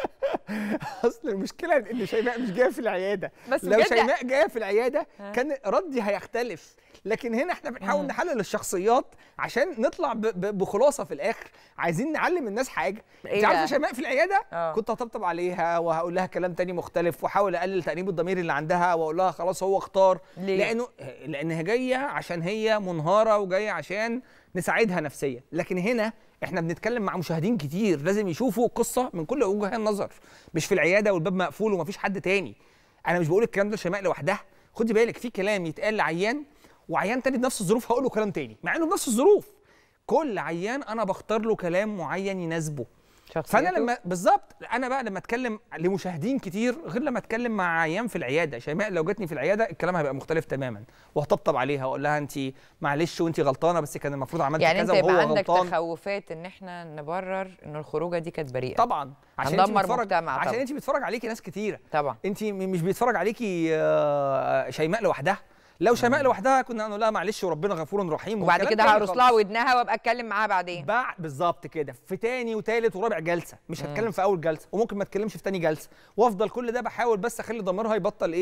اصل المشكله ان شيماء مش جايه في العياده بس لو بجد- شيماء جايه في العياده ها؟ كان ردي هيختلف لكن هنا احنا بنحاول نحلل الشخصيات عشان نطلع ب- ب- بخلاصه في الاخر عايزين نعلم الناس حاجه إيه انت عارفه بقى؟ شيماء في العياده آه. كنت هطبطب عليها وهقول لها كلام تاني مختلف واحاول اقلل تانيب الضمير اللي عندها واقول لها خلاص هو اختار ليه؟ لانه لانها جايه عشان هي منهاره وجايه عشان نساعدها نفسيا لكن هنا احنا بنتكلم مع مشاهدين كتير لازم يشوفوا القصه من كل وجهات النظر مش في العياده والباب مقفول ومفيش حد تاني انا مش بقول الكلام ده لشيماء لوحدها خدي بالك في كلام يتقال لعيان وعيان تاني بنفس الظروف هقول له كلام تاني مع انه بنفس الظروف كل عيان انا بختار له كلام معين يناسبه فانا شخصيته؟ لما بالظبط انا بقى لما اتكلم لمشاهدين كتير غير لما اتكلم مع عيان في العياده شيماء لو جاتني في العياده الكلام هيبقى مختلف تماما وهطبطب عليها واقول لها انت معلش وانت غلطانه بس كان المفروض عملت يعني انت كذا يبقى وهو عندك غلطان تخوفات ان احنا نبرر ان الخروجه دي كانت بريئه طبعا عشان انت هندمر بتفرج مجتمع عشان طبعا. انت بتتفرج عليكي ناس كتيره طبعا انت م- مش بيتفرج عليكي آه، شيماء لوحدها لو شيماء لوحدها كنا نقول لها معلش وربنا غفور رحيم وبعد والكلام كده تاني هرص خالص. لها ودنها وابقى اتكلم معاها بعدين بعد بالظبط كده في تاني وتالت ورابع جلسه مش هتكلم في اول جلسه وممكن ما اتكلمش في تاني جلسه وافضل كل ده بحاول بس اخلي ضميرها يبطل ايه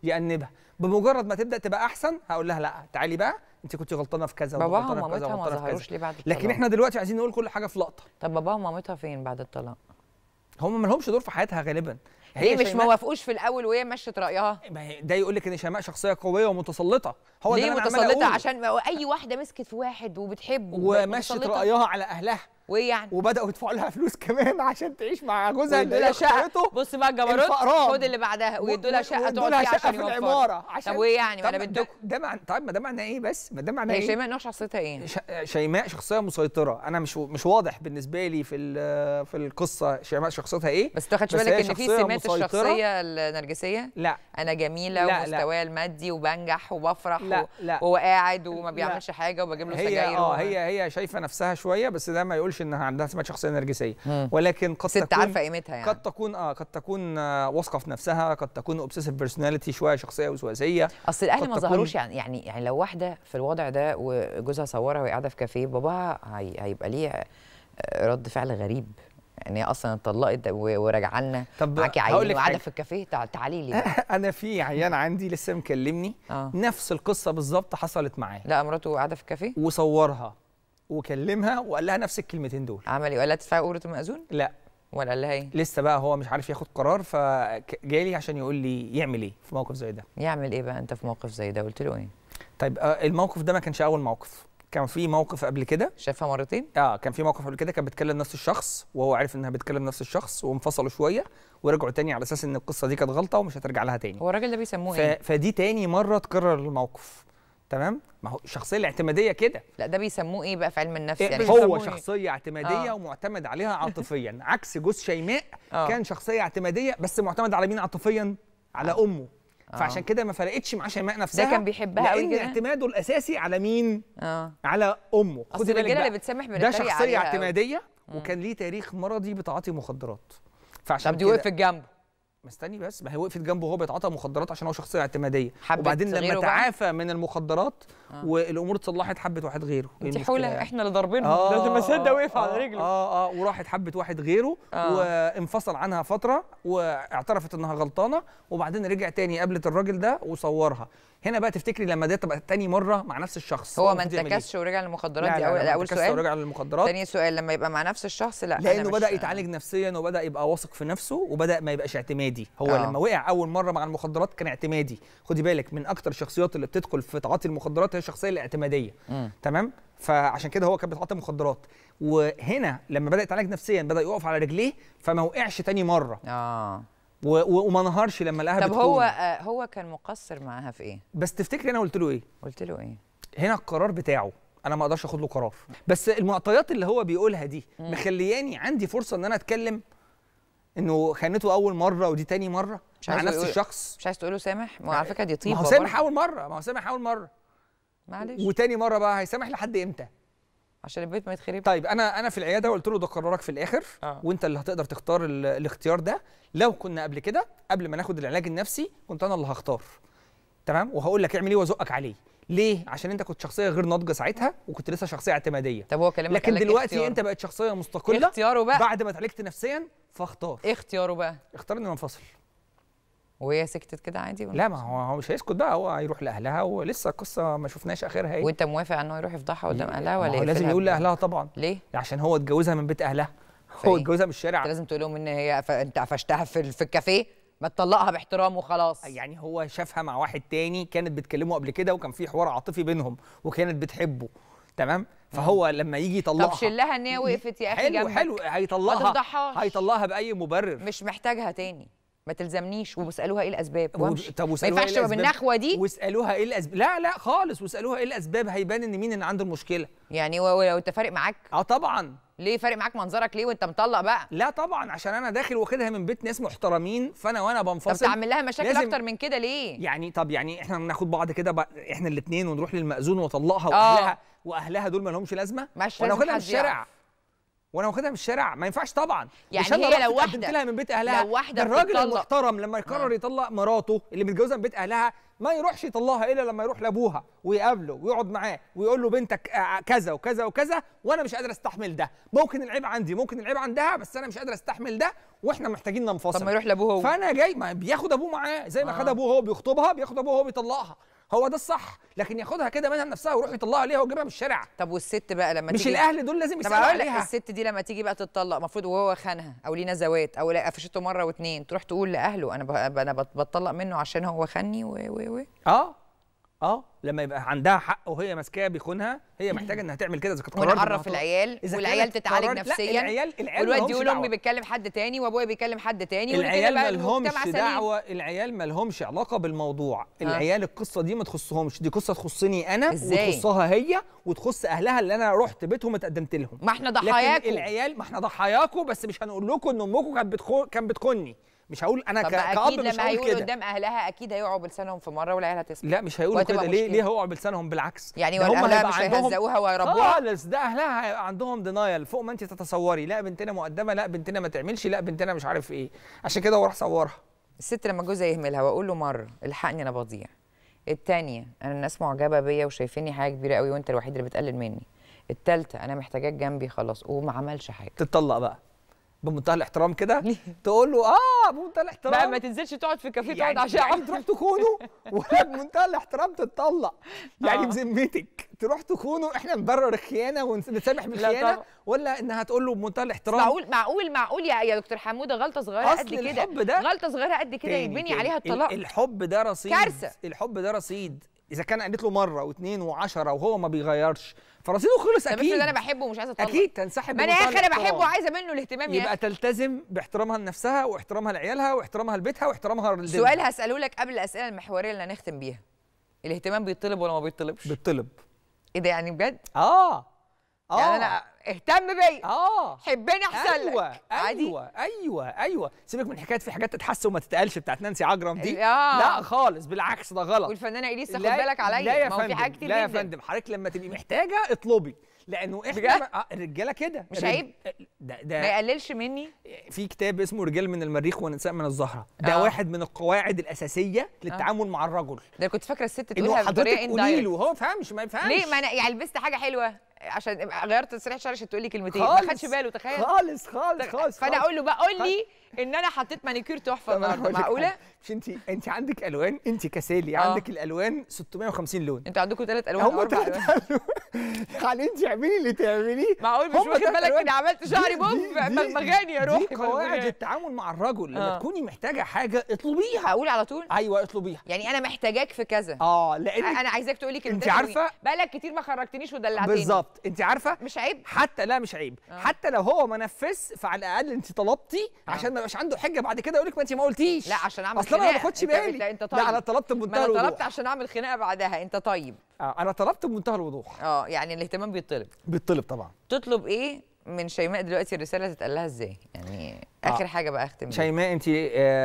يأنبها بمجرد ما تبدا تبقى احسن هقول لها لا تعالي بقى انت كنت غلطانه في كذا باباها وغلطانة في كذا ومامتها ما وغلطانة في كذا. ظهروش ليه بعد الطلاق لكن احنا دلوقتي عايزين نقول كل حاجه في لقطه طب باباها ومامتها فين بعد الطلاق هم ما لهمش دور في حياتها غالبا ليه مش شيماء- ما وافقوش في الاول وهي مشت رايها ما هي ده يقول لك ان شيماء شخصيه قويه ومتسلطه هو ده ليه اللي أنا عمال متسلطه أقوله. عشان اي واحده مسكت في واحد وبتحبه وبقت ومشت متسلطة. رايها على اهلها وايه يعني وبداوا يدفعوا لها فلوس كمان عشان تعيش مع جوزها اللي ويدوا لها هي شقه اختارته بص بقى الجبروت الفقران. خد اللي بعدها ويدوا لها شقه ويدوا تقعد لها فيها شقه عشان في يوفروا. العماره عشان طب وايه يعني ما طب انا ده, بدكم ده مع... طيب ما ده معناه ايه بس ما ده معناه هي ايه شيماء نوع شخصيتها ايه ش... شيماء شخصيه مسيطره انا مش مش واضح بالنسبه لي في ال- في القصه شيماء شخصيتها ايه بس تاخدش بس بالك هي ان في شخصية سمات مسيطرة. الشخصيه النرجسيه لا انا جميله لا، لا. ومستواي المادي وبنجح وبفرح لا، و- لا. وهو قاعد وما لا. بيعملش حاجه وبجيب له هي سجاير اه و- هي هي شايفه نفسها شويه بس ده ما يقولش انها عندها سمات شخصيه نرجسيه مم. ولكن قد ست تكون عارفه قيمتها يعني قد تكون اه قد تكون آه واثقه في نفسها قد تكون اوبسيسيف بيرسوناليتي شويه شخصيه وسواسيه اصل الاهل قد ما تكون- ظهروش يعني يعني يعني لو واحده في الوضع ده وجوزها صورها وهي قاعده في كافيه باباها هي هيبقى ليه آه، رد فعل غريب يعني هي اصلا اتطلقت و- وراجعه لنا طب معاكي هقول عيل لك وقاعده حاجة. في الكافيه تع- تعالي لي بقى. انا في عيان عندي لسه مكلمني اه نفس القصه بالظبط حصلت معاه لا مراته قاعده في الكافيه وصورها وكلمها وقال لها نفس الكلمتين دول عمل ايه ولا تدفعي اجره المأذون لا ولا قال لها ايه لسه بقى هو مش عارف ياخد قرار فجالي عشان يقول لي يعمل ايه في موقف زي ده يعمل ايه بقى انت في موقف زي ده قلت له ايه طيب آه الموقف ده ما كانش اول موقف كان في موقف قبل كده شافها مرتين اه كان في موقف قبل كده كانت بتكلم نفس الشخص وهو عارف انها بتكلم نفس الشخص وانفصلوا شويه ورجعوا تاني على اساس ان القصه دي كانت غلطه ومش هترجع لها تاني هو الراجل ده بيسموه ف... ايه فدي تاني مره تكرر الموقف تمام ما هو الشخصيه الاعتماديه كده لا ده بيسموه ايه بقى في علم النفس يعني هو بيسموه إيه؟ شخصيه اعتماديه آه. ومعتمد عليها عاطفيا عكس جوز شيماء آه. كان شخصيه اعتماديه بس معتمد على مين عاطفيا على امه فعشان كده ما فرقتش مع شيماء نفسها كان بيحبها قوي لان كده؟ اعتماده الاساسي على مين اه على امه اصل خدي بالك الرجاله بقى. اللي بتسامح ده بنتريق شخصيه عليها قوي. اعتماديه وكان ليه تاريخ مرضي بتعاطي مخدرات فعشان طب دي كده- وقفت جنبه ما استني بس ما هي وقفت جنبه وهو بيتعاطى مخدرات عشان هو شخصيه اعتماديه حبت وبعدين لما غيره بقى؟ تعافى من المخدرات آه. والامور اتصلحت حبت واحد غيره إيه انت المشكلة حوله يعني؟ احنا اللي ضاربينهم لازم اصدق وقف على آه، رجله اه اه وراحت حبت واحد غيره آه. وانفصل عنها فتره واعترفت انها غلطانه وبعدين رجع تاني قابلت الراجل ده وصورها هنا بقى تفتكري لما ده تبقى تاني مره مع نفس الشخص هو ما المفروض يعمل إيه؟ انتكسش ورجع للمخدرات لا دي لا اول لا ده ما اول انتكسش سؤال ورجع للمخدرات تاني سؤال لما يبقى مع نفس الشخص لا أنا لانه مش- بدا يتعالج نفسيا وبدا يبقى واثق في نفسه وبدا ما يبقاش اعتمادي هو آه. لما وقع اول مره مع المخدرات كان اعتمادي خدي بالك من اكتر الشخصيات اللي بتدخل في تعاطي المخدرات هي الشخصيه الاعتماديه مم. تمام فعشان كده هو كان بيتعاطى مخدرات وهنا لما بدا يتعالج نفسيا بدا يقف على رجليه فما وقعش تاني مره اه و- و- وما انهارش لما لقاها طب بتخون. هو آه هو كان مقصر معاها في ايه بس تفتكري انا قلت له ايه قلت له ايه هنا القرار بتاعه انا ما اقدرش اخد له قرار بس المعطيات اللي هو بيقولها دي مخلياني عندي فرصه ان انا اتكلم انه خانته اول مره ودي تاني مره مش مع عايز نفس يقول- الشخص مش عايز تقول له سامح ما هو على فكره دي طيبه ما هو سامح برضه. اول مره ما هو سامح اول مره معلش وتاني مره بقى هيسامح لحد امتى عشان البيت ما يتخرب طيب انا انا في العياده قلت له ده قرارك في الاخر آه. وانت اللي هتقدر تختار ال- الاختيار ده لو كنا قبل كده قبل ما ناخد العلاج النفسي كنت انا اللي هختار تمام وهقول لك اعمل ايه وازقك عليه ليه عشان انت كنت شخصيه غير ناضجه ساعتها وكنت لسه شخصيه اعتماديه طب هو كلامك لكن قال لك دلوقتي اختياره. انت بقت شخصيه ايه مستقله اختياره بقى بعد ما اتعالجت نفسيا فاختار ايه اختياره بقى اختار انه ينفصل وهي سكتت كده عادي ولا لا ما هو هو مش هيسكت بقى هو هيروح لاهلها ولسه القصه ما شفناش اخرها ايه وانت موافق ان هو يروح يفضحها قدام اهلها ما ولا هو لازم يقفلها يقول ب- لاهلها طبعا ليه عشان هو اتجوزها من بيت اهلها هو فإيه؟ اتجوزها من انت الشارع لازم تقول لهم ان هي ف... انت قفشتها في ال- في الكافيه ما تطلقها باحترام وخلاص يعني هو شافها مع واحد تاني كانت بتكلمه قبل كده وكان في حوار عاطفي بينهم وكانت بتحبه تمام فهو لما يجي يطلقها طب شلها ان هي وقفت يا اخي حلو جنبك حلو ما هيطلقها تفضحهاش. هيطلقها باي مبرر مش محتاجها تاني ما تلزمنيش وبسالوها ايه الاسباب و- وامشي طب ما واسالوها ينفعش تبقى بالنخوه دي واسالوها ايه الاسباب لا لا خالص واسالوها ايه الاسباب هيبان ان مين اللي عنده المشكله يعني و- ولو انت فارق معاك اه طبعا ليه فارق معاك منظرك ليه وانت مطلق بقى لا طبعا عشان انا داخل واخدها من بيت ناس محترمين فانا وانا طب بنفصل تعمل لها مشاكل لازم- اكتر من كده ليه يعني طب يعني احنا ناخد بعض كده بقى- احنا الاثنين ونروح للمأذون واطلقها آه. واهلها واهلها دول ما لهمش لازمه مش وانا لازم واخدها من حد الشارع يعرف. وانا واخدها من الشارع ما ينفعش طبعا يعني مش أنا هي رحت لو اتقدمت واحدة- لها من بيت اهلها لو واحدة ده الراجل بتطلق- المحترم لما يقرر آه. يطلق مراته اللي متجوزها من بيت اهلها ما يروحش يطلقها الا لما يروح لابوها ويقابله ويقعد معاه ويقول له بنتك آه، كذا وكذا وكذا وانا مش قادر استحمل ده ممكن العيب عندي ممكن العيب عندها بس انا مش قادر استحمل ده واحنا محتاجين ننفصل طب ما يروح لابوه هو فانا جاي ما بياخد ابوه معاه زي ما آه. خد ابوه هو بيخطبها بياخد ابوه هو بيطلقها هو ده الصح لكن ياخدها كده منها نفسها ويروح يطلقها ليها ويجيبها من الشارع طب والست بقى لما مش تيجي الاهل دول لازم طب يسالوا اقول لك عليها الست دي لما تيجي بقى تتطلق المفروض وهو خانها او ليه نزوات او لا قفشته مره واتنين تروح تقول لاهله انا ب... انا بت- بتطلق منه عشان هو خاني و و و اه اه لما يبقى عندها حق وهي ماسكاه بيخونها هي محتاجه انها تعمل كده اذا كانت قررت إنها ونعرف تطلق. العيال إذا والعيال كانت تتعالج قررت- نفسيا لا العيال العيال والواد مالهمش يقول دعوة. امي بتكلم حد تاني وابويا بيكلم حد تاني وكده العيال بقى ما المجتمع لهمش سليم. دعوه العيال ما لهمش علاقه بالموضوع العيال القصه دي ما تخصهمش دي قصه تخصني انا إزاي؟ وتخصها هي وتخص اهلها اللي انا رحت بيتهم اتقدمت لهم ما احنا لكن ضحاياكم العيال ما احنا ضحاياكم بس مش هنقول لكم ان امكم كانت بتخو... كان بتخوني مش هقول انا طب ك... ما كأب اكيد مش لما هقول هيقولوا كده قدام اهلها اكيد هيقعوا بلسانهم في مره والعيال هتسمع لا مش هيقولوا وهتبقى كده ليه مشكلة. ليه هيقعوا بلسانهم بالعكس يعني ده هم واهلها هيبقى مش عندهم- هيهزقوها ويربوها خالص ده اهلها هيبقى عندهم دينايل فوق ما انت تتصوري لا بنتنا مقدمه لا بنتنا ما تعملش لا بنتنا مش عارف ايه عشان كده هو راح صورها الست لما جوزها يهملها واقول له مره الحقني انا بضيع التانية انا الناس معجبه بيا وشايفيني حاجه كبيره قوي وانت الوحيد اللي بتقلل مني التالتة انا محتاجاك جنبي خلاص وما عملش حاجه تتطلق بقى بمنتهى الاحترام كده تقول له اه بمنتهى الاحترام بقى ما تنزلش تقعد في كافيه تقعد يعني, عشان يعني تروح تخونه ولا بمنتهى الاحترام تتطلق يعني آه. بذمتك تروح تخونه احنا نبرر الخيانه ونسامح بالخيانه طبعا. ولا انها تقول له بمنتهى الاحترام معقول معقول معقول يا يا دكتور حموده غلطه صغيره أصل قد كده الحب ده غلطه صغيره قد كده تاني- يتبني تاني. عليها ال- الطلاق الحب ده رصيد كارثة. الحب ده رصيد اذا كان قالت له مره واثنين وعشرة وهو ما بيغيرش فرصيده خلص طب اكيد افرض انا بحبه ومش عايزه اطلق اكيد تنسحب ما انا يا بمنتهى اخي انا الاحترام. بحبه وعايزه منه الاهتمام يا يبقى أخي. تلتزم باحترامها لنفسها واحترامها لعيالها واحترامها لبيتها واحترامها لدينها سؤال هساله لك قبل الاسئله المحوريه اللي هنختم بيها الاهتمام بيطلب ولا ما بيطلبش بالطلب ايه ده يعني بجد اه اه يعني انا اهتم بيا اه حبني احسن ايوه لك عادي ايوه ايوه ايوه سيبك من حكايه في حاجات تتحس وما تتقالش بتاعت نانسي عجرم دي آه. لا خالص بالعكس ده غلط والفنانه اليسا خد لا- بالك عليا لا يا ما هو في فندم حاجات كتير لا يا جدا فندم حضرتك لما تبقي محتاجه اطلبي لانه احنا بجد؟ آه، الرجاله كده مش الرج- عيب؟ ده, ما ده يقللش مني في كتاب اسمه رجال من المريخ ونساء من الزهره ده آه. واحد من القواعد الاساسيه للتعامل مع الرجل ده كنت فاكره الست انه تقولها بطريقه حضرتك قولي له indirect. هو ما فهمش ما يفهمش ليه ما انا يعني لبست حاجه حلوه عشان غيرت تسريح شعري عشان تقول لي كلمتين ما خالص. خدش باله تخيل خالص خالص خالص فانا خالص. اقول له بقى قول لي ان انا حطيت مانيكير تحفه طب أنا النهارده هقول لك معقوله حاجة. مش انت انت عندك الوان انت كسالي آه. عندك الالوان 650 لون انتوا عندكم ثلاث الوان هم أو أربع تلات ألوان. ألوان. يعني انت اعملي اللي تعمليه معقول مش هم واخد تلات بالك ألوان. اني عملت شعري دي- بوف دي- دي- مغاني يا روحي دي قواعد بالبنات. التعامل مع الرجل لما آه. تكوني محتاجه حاجه اطلبيها هقول على طول ايوه اطلبيها يعني انا محتاجاك في كذا اه لان انا عايزاك تقولي كلمتين عارفة؟ حلوين. بقالك كتير ما خرجتنيش ودلعتني بالظبط انت عارفه مش عيب حتى لا مش عيب آه. حتى لو هو ما نفذ فعلى الاقل انت طلبتي عشان ما يبقاش عنده حجه بعد كده يقول لك ما انت ما قلتيش لا عشان اعمل اصل انا ما خناقة. باخدش انت- بالي انت- انت طيب. لا انا طلبت ما بمنتهى انا الوضوح طلبت عشان اعمل خناقه بعدها انت طيب آه انا طلبت بمنتهى الوضوح اه يعني الاهتمام بيطلب بيطلب طبعا تطلب ايه من شيماء دلوقتي الرساله تتقال لها ازاي يعني آه. اخر حاجه بقى اختم بيها. شيماء انت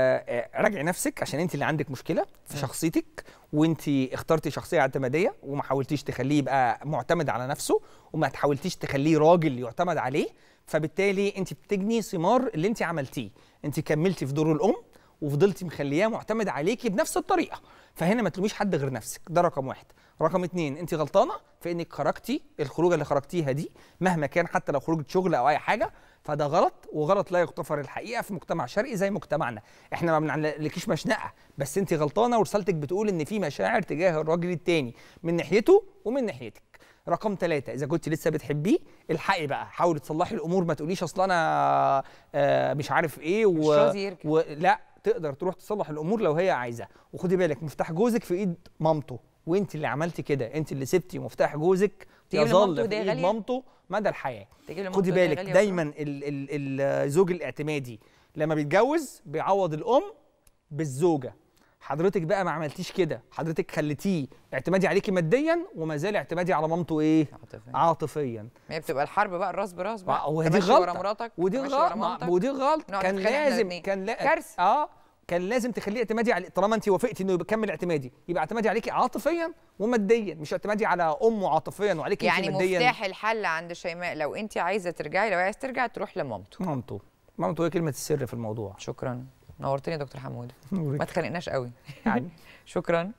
راجعي نفسك عشان انت اللي عندك مشكله في شخصيتك وانت اخترتي شخصيه اعتماديه وما حاولتيش تخليه يبقى معتمد على نفسه وما حاولتيش تخليه راجل يعتمد عليه فبالتالي انت بتجني ثمار اللي انت عملتيه انت كملتي في دور الام وفضلتي مخلياه معتمد عليكي بنفس الطريقه فهنا ما تلوميش حد غير نفسك ده رقم واحد رقم اتنين انت غلطانه في انك خرجتي الخروجه اللي خرجتيها دي مهما كان حتى لو خروجه شغل او اي حاجه فده غلط وغلط لا يغتفر الحقيقه في مجتمع شرقي زي مجتمعنا احنا ما بنعلقلكيش مشنقه بس انت غلطانه ورسالتك بتقول ان في مشاعر تجاه الراجل التاني من ناحيته ومن ناحيتك رقم ثلاثة إذا كنت لسه بتحبيه الحقي بقى حاولي تصلحي الأمور ما تقوليش أصل أنا آه مش عارف إيه و... مش راضي يركب. و... لا تقدر تروح تصلح الأمور لو هي عايزة وخدي بالك مفتاح جوزك في إيد مامته وأنت اللي عملتي كده أنت اللي سبتي مفتاح جوزك تجيب يظل لمامته في هدية إيد غالية؟ مامته مدى الحياة تجيب لمامته خدي هدية بالك غالية دايما ال ال الزوج الاعتمادي لما بيتجوز بيعوض الام بالزوجه حضرتك بقى ما عملتيش كده حضرتك خليتيه اعتمادي عليكي ماديا وما زال اعتمادي على مامته ايه عاطفياً. عاطفيا ما هي بتبقى الحرب بقى الراس براس بقى وهي أنت دي ماشي ورا غلطه مراتك ودي أنت ماشي ورا غلطه مامتك. ودي غلطه نقعد كان نتخانق إحنا لازم الاتنين. كان لا كارثة. اه كان لازم تخليه اعتمادي على طالما انت وافقتي انه يكمل اعتمادي يبقى اعتمادي عليكي عاطفيا وماديا مش اعتمادي على امه عاطفيا وعليكي يعني ماديا مفتاح الحل عند شيماء لو انت عايزه ترجعي لو عايزه ترجع تروح لمامته مامته مامته هي كلمه السر في الموضوع شكرا نورتني يا دكتور حمود ما اتخانقناش قوي يعني شكرا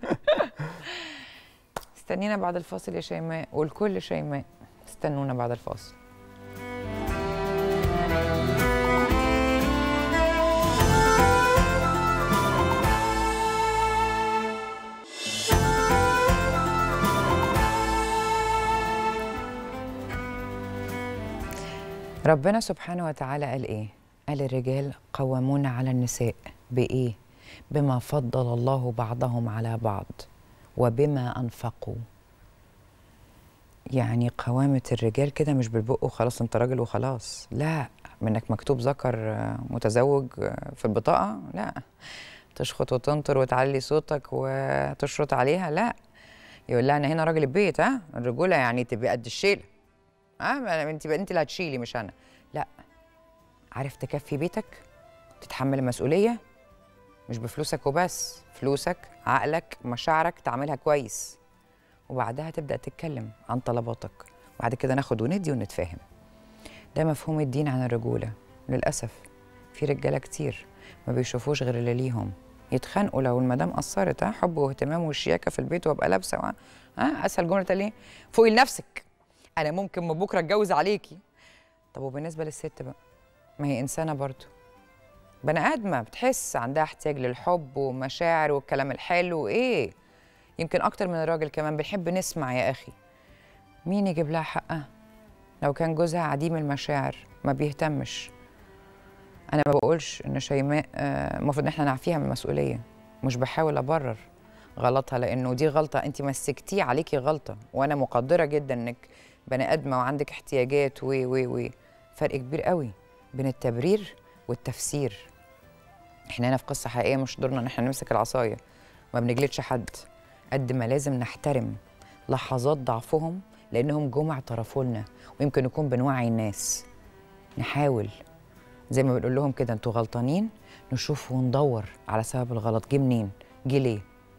استنينا بعد الفاصل يا شيماء والكل شيماء استنونا بعد الفاصل ربنا سبحانه وتعالى قال ايه قال الرجال قوامون على النساء بايه بما فضل الله بعضهم على بعض وبما انفقوا يعني قوامة الرجال كده مش بالبق وخلاص انت راجل وخلاص لا منك مكتوب ذكر آه، متزوج آه، في البطاقة لا تشخط وتنطر وتعلي صوتك وتشرط عليها لا يقول لها انا هنا راجل البيت ها الرجولة يعني تبقى قد الشيلة ها انت انت اللي هتشيلي مش انا لا عارف تكفي بيتك تتحمل المسؤولية مش بفلوسك وبس فلوسك عقلك مشاعرك تعملها كويس وبعدها تبدأ تتكلم عن طلباتك وبعد كده ناخد وندي ونتفاهم ده مفهوم الدين عن الرجولة للأسف في رجالة كتير ما بيشوفوش غير اللي ليهم يتخانقوا لو المدام قصرت ها حب واهتمام والشياكة في البيت وابقى لابسة ها ها اسهل جملة تقال ايه فوقي لنفسك انا ممكن من بكره اتجوز عليكي طب وبالنسبة للست بقى ما هي انسانة برضو بني ادمه بتحس عندها احتياج للحب ومشاعر والكلام الحلو ايه يمكن اكتر من الراجل كمان بنحب نسمع يا اخي مين يجيب لها حقها لو كان جوزها عديم المشاعر ما بيهتمش انا ما بقولش ان شيماء آه، المفروض ان احنا نعفيها من المسؤوليه مش بحاول ابرر غلطها لانه دي غلطه انت مسكتيه عليكي غلطه وانا مقدره جدا انك بني ادمه وعندك احتياجات و و و فرق كبير قوي بين التبرير والتفسير احنا هنا في قصه حقيقيه مش دورنا ان احنا نمسك العصايه ما بنجلدش حد قد ما لازم نحترم لحظات ضعفهم لانهم جم اعترفوا لنا ويمكن نكون بنوعي الناس نحاول زي ما بنقول لهم كده انتوا غلطانين نشوف وندور على سبب الغلط جه منين جه ليه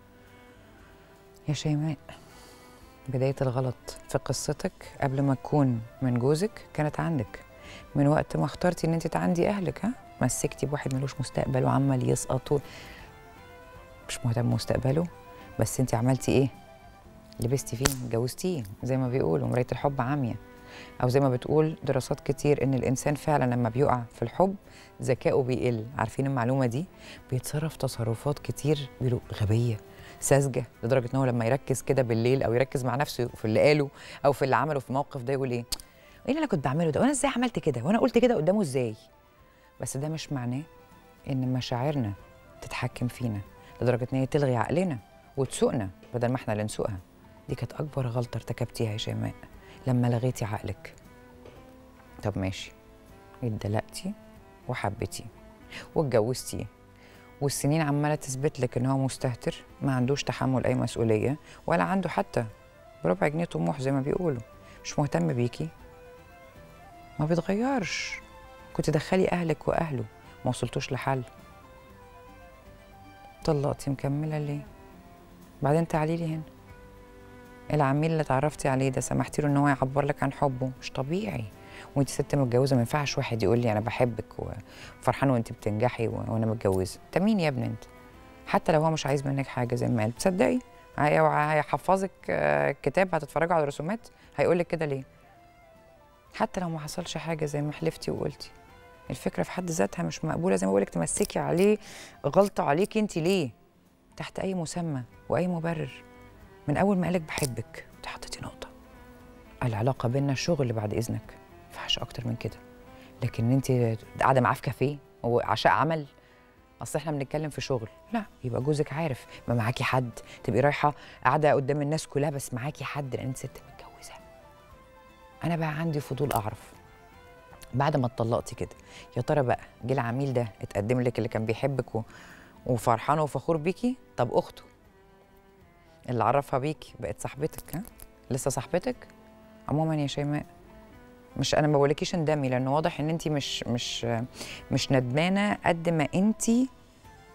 يا شيماء بداية الغلط في قصتك قبل ما تكون من جوزك كانت عندك من وقت ما اخترتي ان انت تعندي اهلك ها مسكتي بواحد ملوش مستقبل وعمال يسقط و- مش مهتم بمستقبله بس انت عملتي ايه لبستي فيه اتجوزتيه زي ما بيقولوا مرايه الحب عاميه او زي ما بتقول دراسات كتير ان الانسان فعلا لما بيقع في الحب ذكائه بيقل عارفين المعلومه دي بيتصرف تصرفات كتير بيقولوا غبيه ساذجه لدرجه ان هو لما يركز كده بالليل او يركز مع نفسه في اللي قاله او في اللي عمله في الموقف ده يقول ايه ايه اللي انا كنت بعمله ده وانا ازاي عملت كده وانا قلت كده قدامه ازاي بس ده مش معناه ان مشاعرنا تتحكم فينا لدرجه ان هي تلغي عقلنا وتسوقنا بدل ما احنا اللي نسوقها دي كانت اكبر غلطه ارتكبتيها يا شيماء لما لغيتي عقلك طب ماشي اتدلقتي وحبيتي واتجوزتي والسنين عماله تثبت لك ان هو مستهتر ما عندوش تحمل اي مسؤوليه ولا عنده حتى بربع جنيه طموح زي ما بيقولوا مش مهتم بيكي ما بيتغيرش كنت دخلي اهلك واهله ما وصلتوش لحل طلقتي مكمله ليه بعدين تعالي لي هنا العميل اللي اتعرفتي عليه ده سمحتي له ان هو يعبر لك عن حبه مش طبيعي وانت ست متجوزه ما ينفعش واحد يقول لي انا بحبك وفرحان وانت بتنجحي و- وانا متجوزه انت مين يا ابني انت حتى لو هو مش عايز منك حاجه زي ما قال تصدقي هي- هيحفظك آه، كتاب هتتفرجوا على الرسومات هيقول لك كده ليه حتى لو ما حصلش حاجه زي ما حلفتي وقلتي الفكره في حد ذاتها مش مقبوله زي ما بقولك تمسكي عليه غلطه عليكي انت ليه تحت اي مسمى واي مبرر من اول ما قالك بحبك انت حطيتي نقطه العلاقه بينا شغل بعد اذنك ما ينفعش اكتر من كده لكن انت قاعده معاه في كافيه وعشاء عمل اصل احنا بنتكلم في شغل لا يبقى جوزك عارف يبقى معاكي حد تبقي رايحه قاعده قدام الناس كلها بس معاكي حد لان انت ست متجوزه انا بقى عندي فضول اعرف بعد ما اتطلقتي كده يا ترى بقى جه العميل ده اتقدم لك اللي كان بيحبك و... وفرحان وفخور بيكي طب اخته اللي عرفها بيكي بقت صاحبتك ها لسه صاحبتك عموما يا شيماء مش انا ما بقولكيش اندمي لانه واضح ان انت مش مش مش ندمانه قد ما انت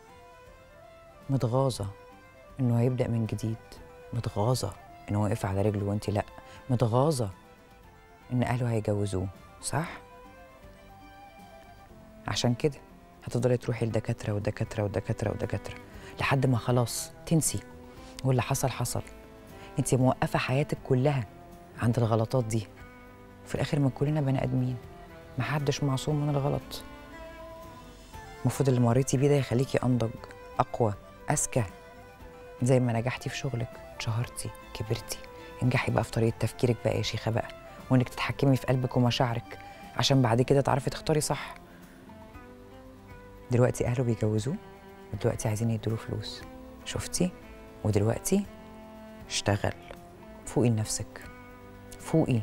متغاظه انه هيبدا من جديد متغاظه انه واقف على رجله وانت لا متغاظه ان اهله هيجوزوه صح عشان كده هتفضلي تروحي لدكاتره ودكاتره ودكاتره ودكاتره لحد ما خلاص تنسي واللي حصل حصل انت موقفه حياتك كلها عند الغلطات دي في الاخر ما كلنا بني ادمين محدش معصوم من الغلط المفروض اللي مريتي بيه ده يخليكي انضج اقوى اذكى زي ما نجحتي في شغلك اتشهرتي كبرتي انجحي بقى في طريقه تفكيرك بقى يا شيخه بقى وانك تتحكمي في قلبك ومشاعرك عشان بعد كده تعرفي تختاري صح دلوقتي اهله بيجوزوه ودلوقتي عايزين يدوله فلوس شفتي ودلوقتي اشتغل فوقي لنفسك فوقي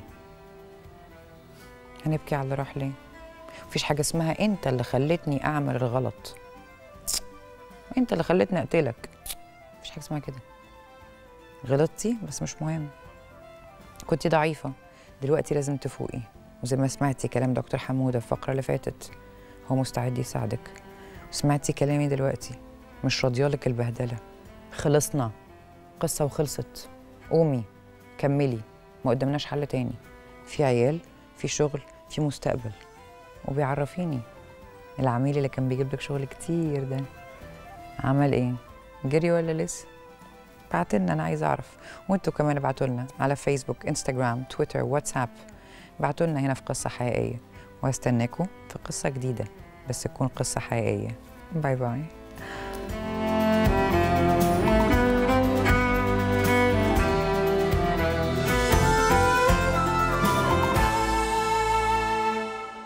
هنبكي على اللي راح ليه مفيش حاجه اسمها انت اللي خلتني اعمل الغلط انت اللي خلتني اقتلك مفيش حاجه اسمها كده غلطتي بس مش مهم كنتي ضعيفه دلوقتي لازم تفوقي وزي ما سمعتي كلام دكتور حموده في الفقره اللي فاتت هو مستعد يساعدك وسمعتي كلامي دلوقتي مش راضيالك البهدله خلصنا قصه وخلصت قومي كملي ما قدامناش حل تاني في عيال في شغل في مستقبل وبيعرفيني العميل اللي كان بيجيب لك شغل كتير ده عمل ايه جري ولا لسه بعتلنا انا عايزه اعرف وانتوا كمان ابعتوا لنا على فيسبوك انستغرام تويتر واتساب ابعتوا لنا هنا في قصه حقيقيه وهستناكم في قصه جديده بس تكون قصه حقيقيه باي باي